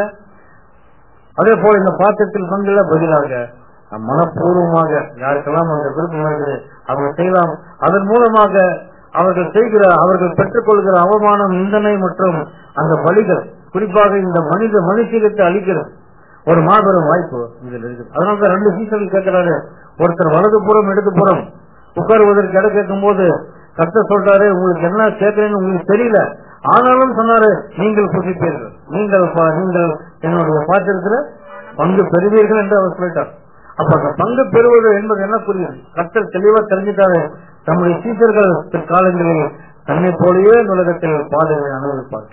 அதே போல இந்த பாத்திரத்தில் பங்கில்ல பதிலாக மனப்பூர்வமாக யாருக்கெல்லாம் அந்த விருப்பம் இருக்குது அவங்க செய்யலாம் அதன் மூலமாக அவர்கள் செய்கிற அவர்கள் பெற்றுக்கொள்கிற அவமானம் நிந்தனை மற்றும் அந்த வழிகள் குறிப்பாக இந்த மனித மனுஷியத்தை அளிக்கிறது ஒரு மாபெரும் வாய்ப்பு இதில் இருக்குது அதனால ரெண்டு சீசன் கேட்கிறாரு ஒருத்தர் வலது புறம் இடது புறம் உட்காருவதற்கு இடம் கேட்கும் போது கத்த சொல்றாரு உங்களுக்கு என்ன கேட்கிறேன்னு உங்களுக்கு தெரியல ஆனாலும் சொன்னாரு நீங்கள் புசிப்பீர்கள் நீங்கள் ப- நீங்கள் என்னுடைய பாத்திரத்தில் பங்கு பெறுவீர்கள் என்று அவர் சொல்லிட்டார் அப்ப அந்த பங்கு பெறுவது என்பது என்ன புரியும் கர்த்தர் தெளிவா தெரிஞ்சிட்டாரு தம்முடைய சீசர்கள் பிற்காலங்களில் தன்னை போலயே இந்த உலகத்தில் பாதைகளை அனுபவிப்பார்கள்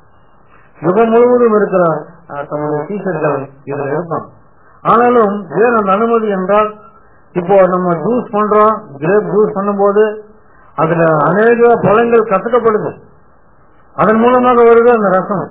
யுகம் முழுவதும் இருக்கிற அஹ், தம்முடைய டீச்சர்கள் இதுல இருப்பாங்க ஆனாலும் ஏன் அந்த அனுமதி என்றால் இப்போ நம்ம ஜூஸ் பண்றோம் கிரேப் ஜூஸ் பண்ணும்போது அதுல அநேக பழங்கள் கத்துக்கப்படுது அதன் மூலமாக வருது அந்த ரசம்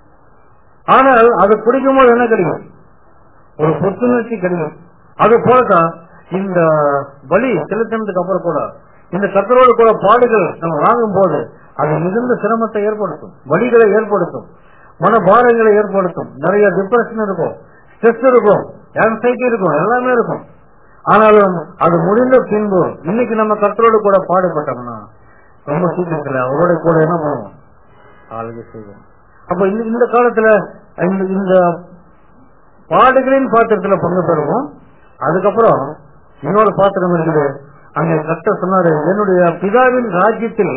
ஆனால் அது குடிக்கும் போது என்ன கிடைக்கும் ஒரு புத்துணர்ச்சி கிடைக்கும் அது போலதான் இந்த பலி செலுத்தினதுக்கு அப்புறம் கூட இந்த கத்தரோடு கூட பாடுகள் நம்ம வாங்கும் போது அது மிகுந்த சிரமத்தை ஏற்படுத்தும் வலிகளை ஏற்படுத்தும் மனபாரங்களை ஏற்படுத்தும் நிறைய டிப்ரெஷன் இருக்கும் ஸ்ட்ரெஸ் இருக்கும் ஆன்சைட்டி இருக்கும் எல்லாமே இருக்கும் ஆனாலும் அது முடிந்த பின்பு இன்னைக்கு நம்ம கத்தரோடு கூட பாடுபட்டோம்னா ரொம்ப சீக்கிரத்துல அவரோட கூட என்ன பண்ணுவோம் ஆளுகை செய்வோம் அப்ப இந்த இந்த காலத்துல இந்த இந்த பாடுகளின் பாத்திரத்துல பங்கு பெறுவோம் அதுக்கப்புறம் இன்னொரு பாத்திரம் இருக்குது அங்க கத்த சொன்னாரு என்னுடைய பிதாவின் ராஜ்யத்தில்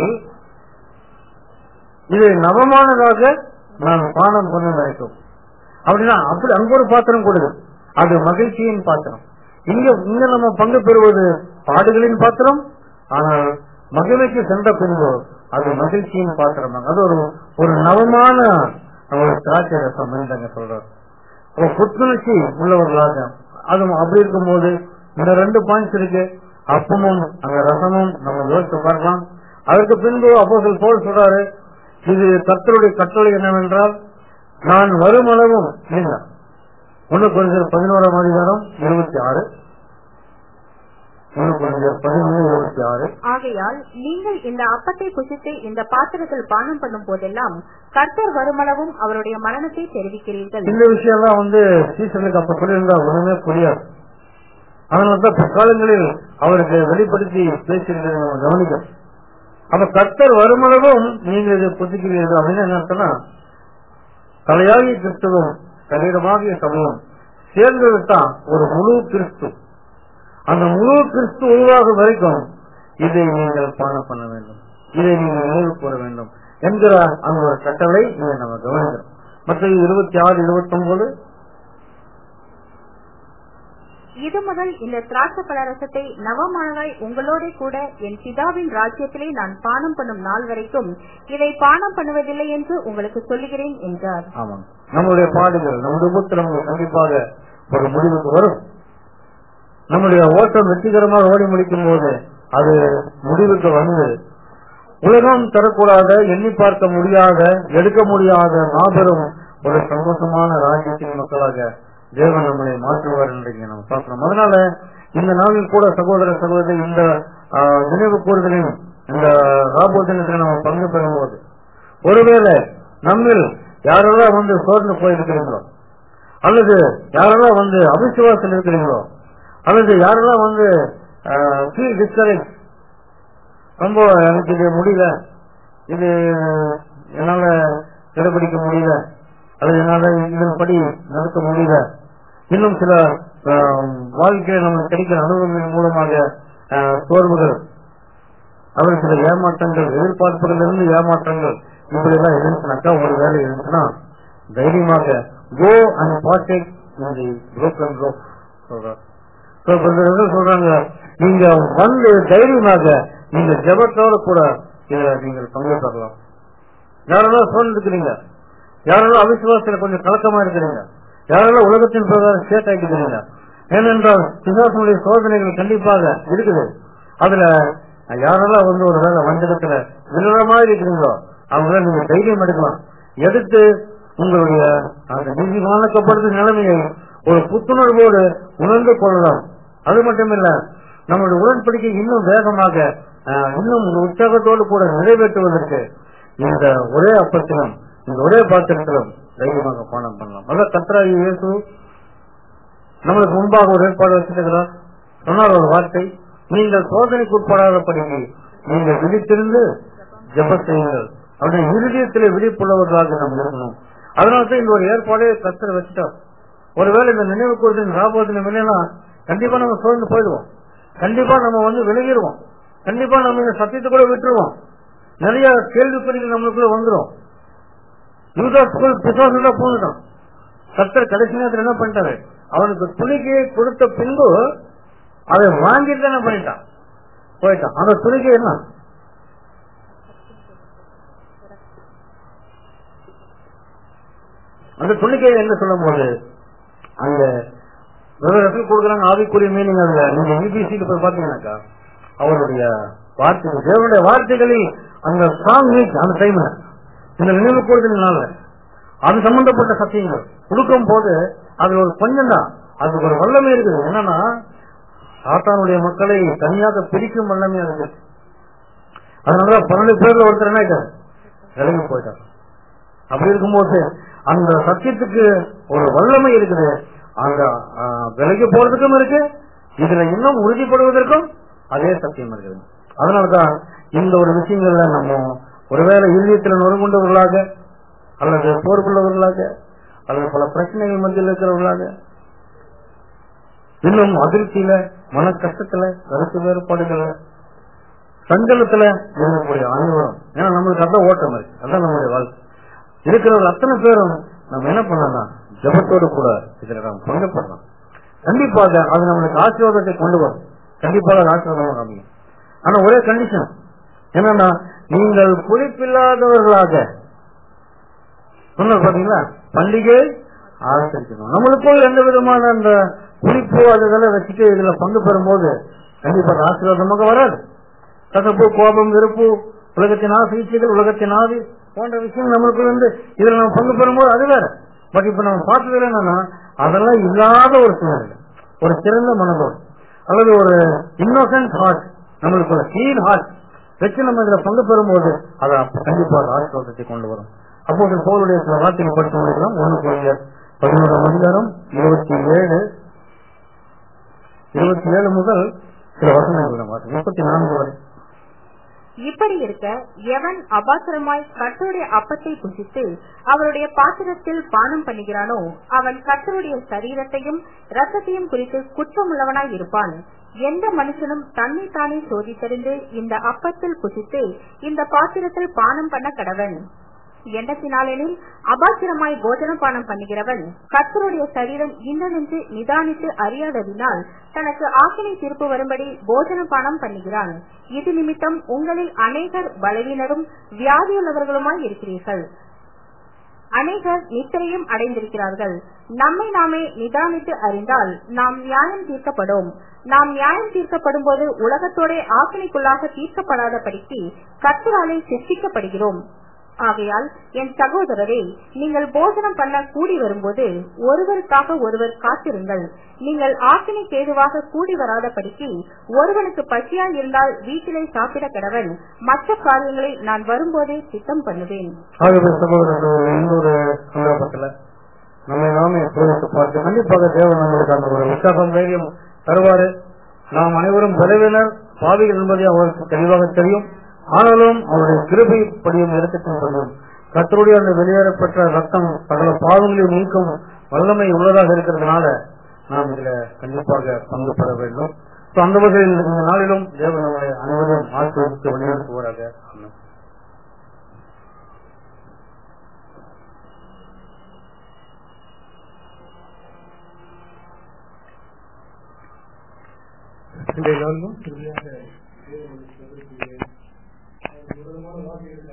இது நவமானதாக நான் பானம் பண்ண நினைக்கும் அப்படின்னா அப்படி அங்க ஒரு பாத்திரம் கொடுது அது மகிழ்ச்சியின் பாத்திரம் இங்க இங்க நம்ம பங்கு பெறுவது பாடுகளின் பாத்திரம் ஆனால் மகிழ்ச்சிக்கு சென்ற பின்பு அது மகிழ்ச்சியின் பாத்திரம் அது ஒரு ஒரு நவமான ஒரு திராட்சை ரசம் அங்க சொல்றாரு ஒரு புத்துணர்ச்சி உள்ளவர்களாக அது அப்படி இருக்கும்போது இந்த ரெண்டு பாயிண்ட்ஸ் இருக்கு அப்பமும் அந்த ரசமும் நம்ம யோசித்து பார்க்கலாம் அதற்கு பின்பு அப்போ போல் சொல்றாரு இது கர்த்தருடைய கட்டளை என்னவென்றால் நான் வருமளவும் நீங்க ஒண்ணு கொஞ்சம் பதினோராம் அதிகாரம் இருபத்தி ஆறு ஒண்ணு கொஞ்சம் பதினொன்று இருபத்தி ஆறு ஆகையால் நீங்கள் இந்த அப்பத்தை புசித்து இந்த பாத்திரத்தில் பானம் பண்ணும் போதெல்லாம் கர்த்தர் வருமளவும் அவருடைய மரணத்தை தெரிவிக்கிறீர்கள் இந்த விஷயம்லாம் வந்து சீசனுக்கு அப்ப சொல்லியிருந்தா ஒண்ணுமே புரியாது அதனாலதான் பிற்காலங்களில் அவருக்கு வெளிப்படுத்தி பேசியிருந்ததை நம்ம கவனிக்கணும் அப்ப கர்த்தர் வருமளவும் நீங்கள் இதை புதுக்கிறீர்கள் அப்படின்னு என்ன அர்த்தம்னா தலையாகிய கிறிஸ்துவும் சரீரமாகிய சமயம் சேர்ந்ததுதான் ஒரு முழு கிறிஸ்து அந்த முழு கிறிஸ்து உருவாகும் வரைக்கும் இதை நீங்கள் பானம் பண்ண வேண்டும் இதை நீங்கள் நினைவு கூற வேண்டும் என்கிற அந்த ஒரு கட்டளை இதை நம்ம கவனிக்கிறோம் மற்ற இருபத்தி ஆறு இருபத்தி ஒன்பது இது முதல் இந்த திராட்சை பழரசத்தை நவமானதாய் உங்களோட கூட என் பிதாவின் ராஜ்யத்திலே நான் பானம் பண்ணும் நாள் வரைக்கும் இதை பானம் பண்ணுவதில்லை என்று உங்களுக்கு சொல்லுகிறேன் என்றார் ஆமாம் நம்முடைய பாடுகள் நம்முடைய உபத்திரங்கள் கண்டிப்பாக ஒரு முடிவுக்கு வரும் நம்முடைய ஓட்டம் வெற்றிகரமாக ஓடி முடிக்கும் போது அது முடிவுக்கு வந்து உலகம் தரக்கூடாத எண்ணி பார்க்க முடியாத எடுக்க முடியாத மாபெரும் ஒரு சந்தோஷமான ராஜ்யத்தின் மக்களாக தேவன் நம்மளை மாற்றுவார் என்று நம்ம பார்க்கிறோம் அதனால இந்த நாளில் கூட சகோதர சகோதரி இந்த ஆஹ், நினைவு கூறுதலின் இந்த ராபோதனத்தில் நம்ம பங்கு பெறும் போது ஒருவேளை நம்மில் யாரெல்லாம் வந்து சோர்ந்து போயிருக்கிறீங்களோ அல்லது யாரெல்லாம் வந்து அவிசுவாசத்தில் இருக்கிறீங்களோ அல்லது யாரெல்லாம் வந்து ஃபீல் டிஸ்கரேஜ் ரொம்ப எனக்கு இது முடியல இது என்னால கடைபிடிக்க முடியல அல்லது என்னால இதன்படி நடக்க முடியல இன்னும் சில ஆஹ், வாழ்க்கையில் நமக்கு கிடைக்கிற அனுபவங்களின் மூலமாக ஆஹ், சோர்வுகள் அவர் சில ஏமாற்றங்கள் எதிர்பார்ப்புகள் இருந்து ஏமாற்றங்கள் இப்படி எல்லாம் இருந்துச்சுனாக்கா ஒரு வேலை இருந்துச்சுன்னா தைரியமாக கோ அண்ட் பார்ட்டேக் இந்த புரோக்கன் ரோப் சொல்றார் So, இப்ப இந்த இதுல சொல்றாங்க நீங்க வந்து தைரியமாக நீங்க ஜெபத்தோட கூட இதுல நீங்கள் பங்கு பெறலாம் யாரெல்லாம் சோர்ந்து இருக்கிறீங்க யாரெல்லாம் அவிசுவாசத்துல கொஞ்சம் கலக்கமா இருக்கிறீங்க யாரெல்லாம் உலகத்தின் பிரகாரம் சேட் ஆகிக்கிறீங்க ஏனென்றால் பிசாசனுடைய சோதனைகள் கண்டிப்பாக இருக்குது அதுல யாரெல்லாம் வந்து ஒரு வேலை வஞ்சகத்துல விழுற மாதிரி இருக்கிறீங்களோ அவங்க நீங்க தைரியம் எடுக்கலாம் எடுத்து உங்களுடைய அந்த நீதிமானக்கப்படுத்த நிலைமையை ஒரு புத்துணர்வோடு உணர்ந்து கொள்ளலாம் அது மட்டுமில்ல நம்மளுடைய உடன்படிக்கை இன்னும் வேகமாக ஆஹ், இன்னும் உற்சாகத்தோடு கூட நிறைவேற்றுவதற்கு இந்த ஒரே அப்பத்திலும் இந்த ஒரே பாத்திரத்திலும் தைரியமாக பானம் பண்ணலாம் அதான் கத்ராயி இயேசு நம்மளுக்கு முன்பாக ஒரு ஏற்பாடு வச்சிருக்கிறார் சொன்னார் ஒரு வார்த்தை நீங்கள் சோதனைக்கு உட்படாதபடிக்கு நீங்கள் விழித்திருந்து ஜெப செய்யுங்கள் அவருடைய இருதயத்திலே விழிப்புள்ளவர்களாக நாம் இருக்கணும் அதனால தான் இந்த ஒரு ஏற்பாடே கத்தர் வச்சுட்டார் ஒருவேளை இந்த நினைவு கூறுதல் ஞாபகத்தின் இல்லைன்னா கண்டிப்பா நம்ம சோர்ந்து போயிடுவோம் கண்டிப்பா நம்ம வந்து விலகிடுவோம் கண்டிப்பா நம்ம இந்த சத்தியத்தை கூட விட்டுருவோம் நிறைய கேள்விக்குறிகள் நம்மளுக்குள்ள வந்துடும் யூதாஸ்குள் பிசாசுல போந்துட்டான் கத்தர் கடைசி நேரத்தில் என்ன பண்ணிட்டாரு அவனுக்கு துணிக்கையை கொடுத்த பின்பு அதை வாங்கிட்டு என்ன பண்ணிட்டான் போயிட்டான் அந்த துணிக்கை என்ன அந்த துணிக்கையை என்ன சொல்லும் போது அந்த விவரத்தில் கொடுக்குறாங்க ஆவிக்குரிய மீனிங் அதுல நீங்க யூபிசிக்கு போய் பாத்தீங்கன்னாக்கா அவருடைய வார்த்தை தேவனுடைய வார்த்தைகளை அந்த ஸ்ட்ராங் மீட் அந்த டைம்ல இந்த நினைவு கூறுதலினால அது சம்பந்தப்பட்ட சத்தியங்கள் கொடுக்கும் போது அது ஒரு கொஞ்சம் தான் அதுக்கு ஒரு வல்லமை இருக்குது என்னன்னா சாத்தானுடைய மக்களை தனியாக பிரிக்கும் வல்லமை அதுக்கு அதனால பன்னெண்டு பேர்ல ஒருத்தர் என்ன ஆயிட்டாரு விலகி போயிட்டார் அப்படி இருக்கும்போது அந்த சத்தியத்துக்கு ஒரு வல்லமை இருக்குது அந்த ஆ, விலகி போறதுக்கும் இருக்கு இதுல இன்னும் உறுதிப்படுவதற்கும் அதே சத்தியம் இருக்குது அதனாலதான் இந்த ஒரு விஷயங்கள்ல நம்ம ஒருவேளை இறுதியத்தில் நொறுங்குண்டவர்களாக அல்லது போர்க்குள்ளவர்களாக அல்லது பல பிரச்சனைகள் மத்தியில் இருக்கிறவர்களாக இன்னும் அதிர்ச்சியில மன கஷ்டத்துல கருத்து வேறுபாடுகள சஞ்சலத்துல இருக்கக்கூடிய அனைவரும் ஏன்னா நம்மளுக்கு அதான் ஓட்டம் இருக்கு அதான் நம்மளுடைய வாழ்க்கை இருக்கிறவங்க அத்தனை பேரும் நம்ம என்ன பண்ணலாம் ஜபத்தோடு கூட இதுல நாம் பங்கு பண்ணலாம் கண்டிப்பாக அது நம்மளுக்கு ஆசீர்வாதத்தை கொண்டு வரும் கண்டிப்பாக அது ஆசீர்வாதம் அமையும் ஆனா ஒரே கண்டிஷன் என்னன்னா நீங்கள் குறிப்பில்லாதவர்களாக சொன்ன பாத்தீங்களா பண்டிகை ஆசரிக்கணும் நம்மளுக்குள் எந்த விதமான அந்த குறிப்பு அது இதெல்லாம் வச்சுட்டு இதுல பங்கு பெறும்போது கண்டிப்பாக ஆசீர்வாதமாக வராது கசப்பு கோபம் வெறுப்பு உலகத்தின் ஆசைச்சைகள் உலகத்தின் ஆதி போன்ற விஷயம் நம்மளுக்கு வந்து இதுல நம்ம பங்கு பெறும்போது அது வேற பட் இப்ப நம்ம பார்த்ததுல என்னன்னா அதெல்லாம் இல்லாத ஒரு சூழ்நிலை ஒரு சிறந்த மனதோடு அல்லது ஒரு இன்னோசன்ட் ஹார்ட் நம்மளுக்கு ஒரு கிளீன் ஹார்ட் வச்சு நம்ம இதுல பங்கு பெறும்போது அது அப்ப கண்டிப்பா ஒரு ஆசீர்வாதத்தை கொண்டு வரும் அப்போது பவுலுடைய சில வார்த்தைகள் படித்து முடிக்கலாம் ஒன்று கோயில் பதினோராம் அதிகாரம் இருபத்தி ஏழு இருபத்தி ஏழு முதல் சில வசனங்கள் நம்ம வாசிக்கலாம். முப்பத்தி நான்கு வரை இப்படி இருக்க எவன் அபாத்திரமாய் கர்த்தருடைய அப்பத்தை புசித்து அவருடைய பாத்திரத்தில் பானம் பண்ணுகிறானோ அவன் கர்த்தருடைய சரீரத்தையும் ரசத்தையும் குறித்து குற்றமுள்ளவனாய் இருப்பான் எந்த மனுஷனும் தன்னை தானே சோதித்தறிந்து இந்த அப்பத்தில் புசித்து இந்த பாத்திரத்தில் பானம் பண்ண கடவன் எண்ணத்தினாலெனில் அபாத்திரமாய் போஜன பானம் பண்ணுகிறவன் கர்த்தருடைய சரீரம் இன்னென்று நிதானித்து அறியாததினால் தனக்கு ஆக்கினை தீர்ப்பு வரும்படி போஜன பானம் பண்ணுகிறான் இது நிமித்தம் உங்களில் அநேகர் பலவீனரும் வியாதியுள்ளவர்களுமாய் இருக்கிறீர்கள் அநேகர் நித்திரையும் அடைந்திருக்கிறார்கள் நம்மை நாமே நிதானித்து அறிந்தால் நாம் நியாயம் தீர்க்கப்படும் நாம் நியாயம் தீர்க்கப்படும் போது உலகத்தோட ஆக்கினைக்குள்ளாக தீர்க்கப்படாதபடிக்கு கர்த்தராலே சிருஷ்டிக்கப்படுகிறோம் ஆகையால் என் சகோதரரே நீங்கள் போஜனம் பண்ண கூடி வரும்போது ஒருவருக்காக ஒருவர் காத்திருங்கள் நீங்கள் ஆக்கினைக்கு ஏதுவாக கூடி வராதபடிக்கு ஒருவனுக்கு பசியாய் இருந்தால் வீட்டிலே சாப்பிட கடவன் மற்ற காரியங்களை நான் வரும்போதே திட்டம் பண்ணுவேன் ஆகவே சகோதரர்கள் இன்னொரு சந்தர்ப்பத்துல நம்மை நாமே சோதித்து பார்த்து கண்டிப்பாக தேவன் நம்மளுக்கு அந்த ஒரு உற்சாகம் தைரியம் தருவாரு நாம் அனைவரும் பலவினர் பாவிகள் என்பதை அவருக்கு தெளிவாக தெரியும் ஆனாலும் அவருடைய கிருபை படியும் இருக்கட்டும் சொல்லும் கத்தருடைய அந்த வெளியேறப்பட்ட ரத்தம் சகல பாவங்களையும் நீக்கும் வல்லமை உள்ளதாக இருக்கிறதுனால நாம் இதுல கண்டிப்பாக பங்கு பெற வேண்டும் So, அந்த வகையில் இந்த நாளிலும் தேவன் நம்மளை அனைவரும் ஆசிரியருக்கு வழிநடத்துவாராக ஆமென். இன்றைய நாளிலும் திருமையாக தேவனுடைய சதுரத்திலே விதமான வார்த்தைகள்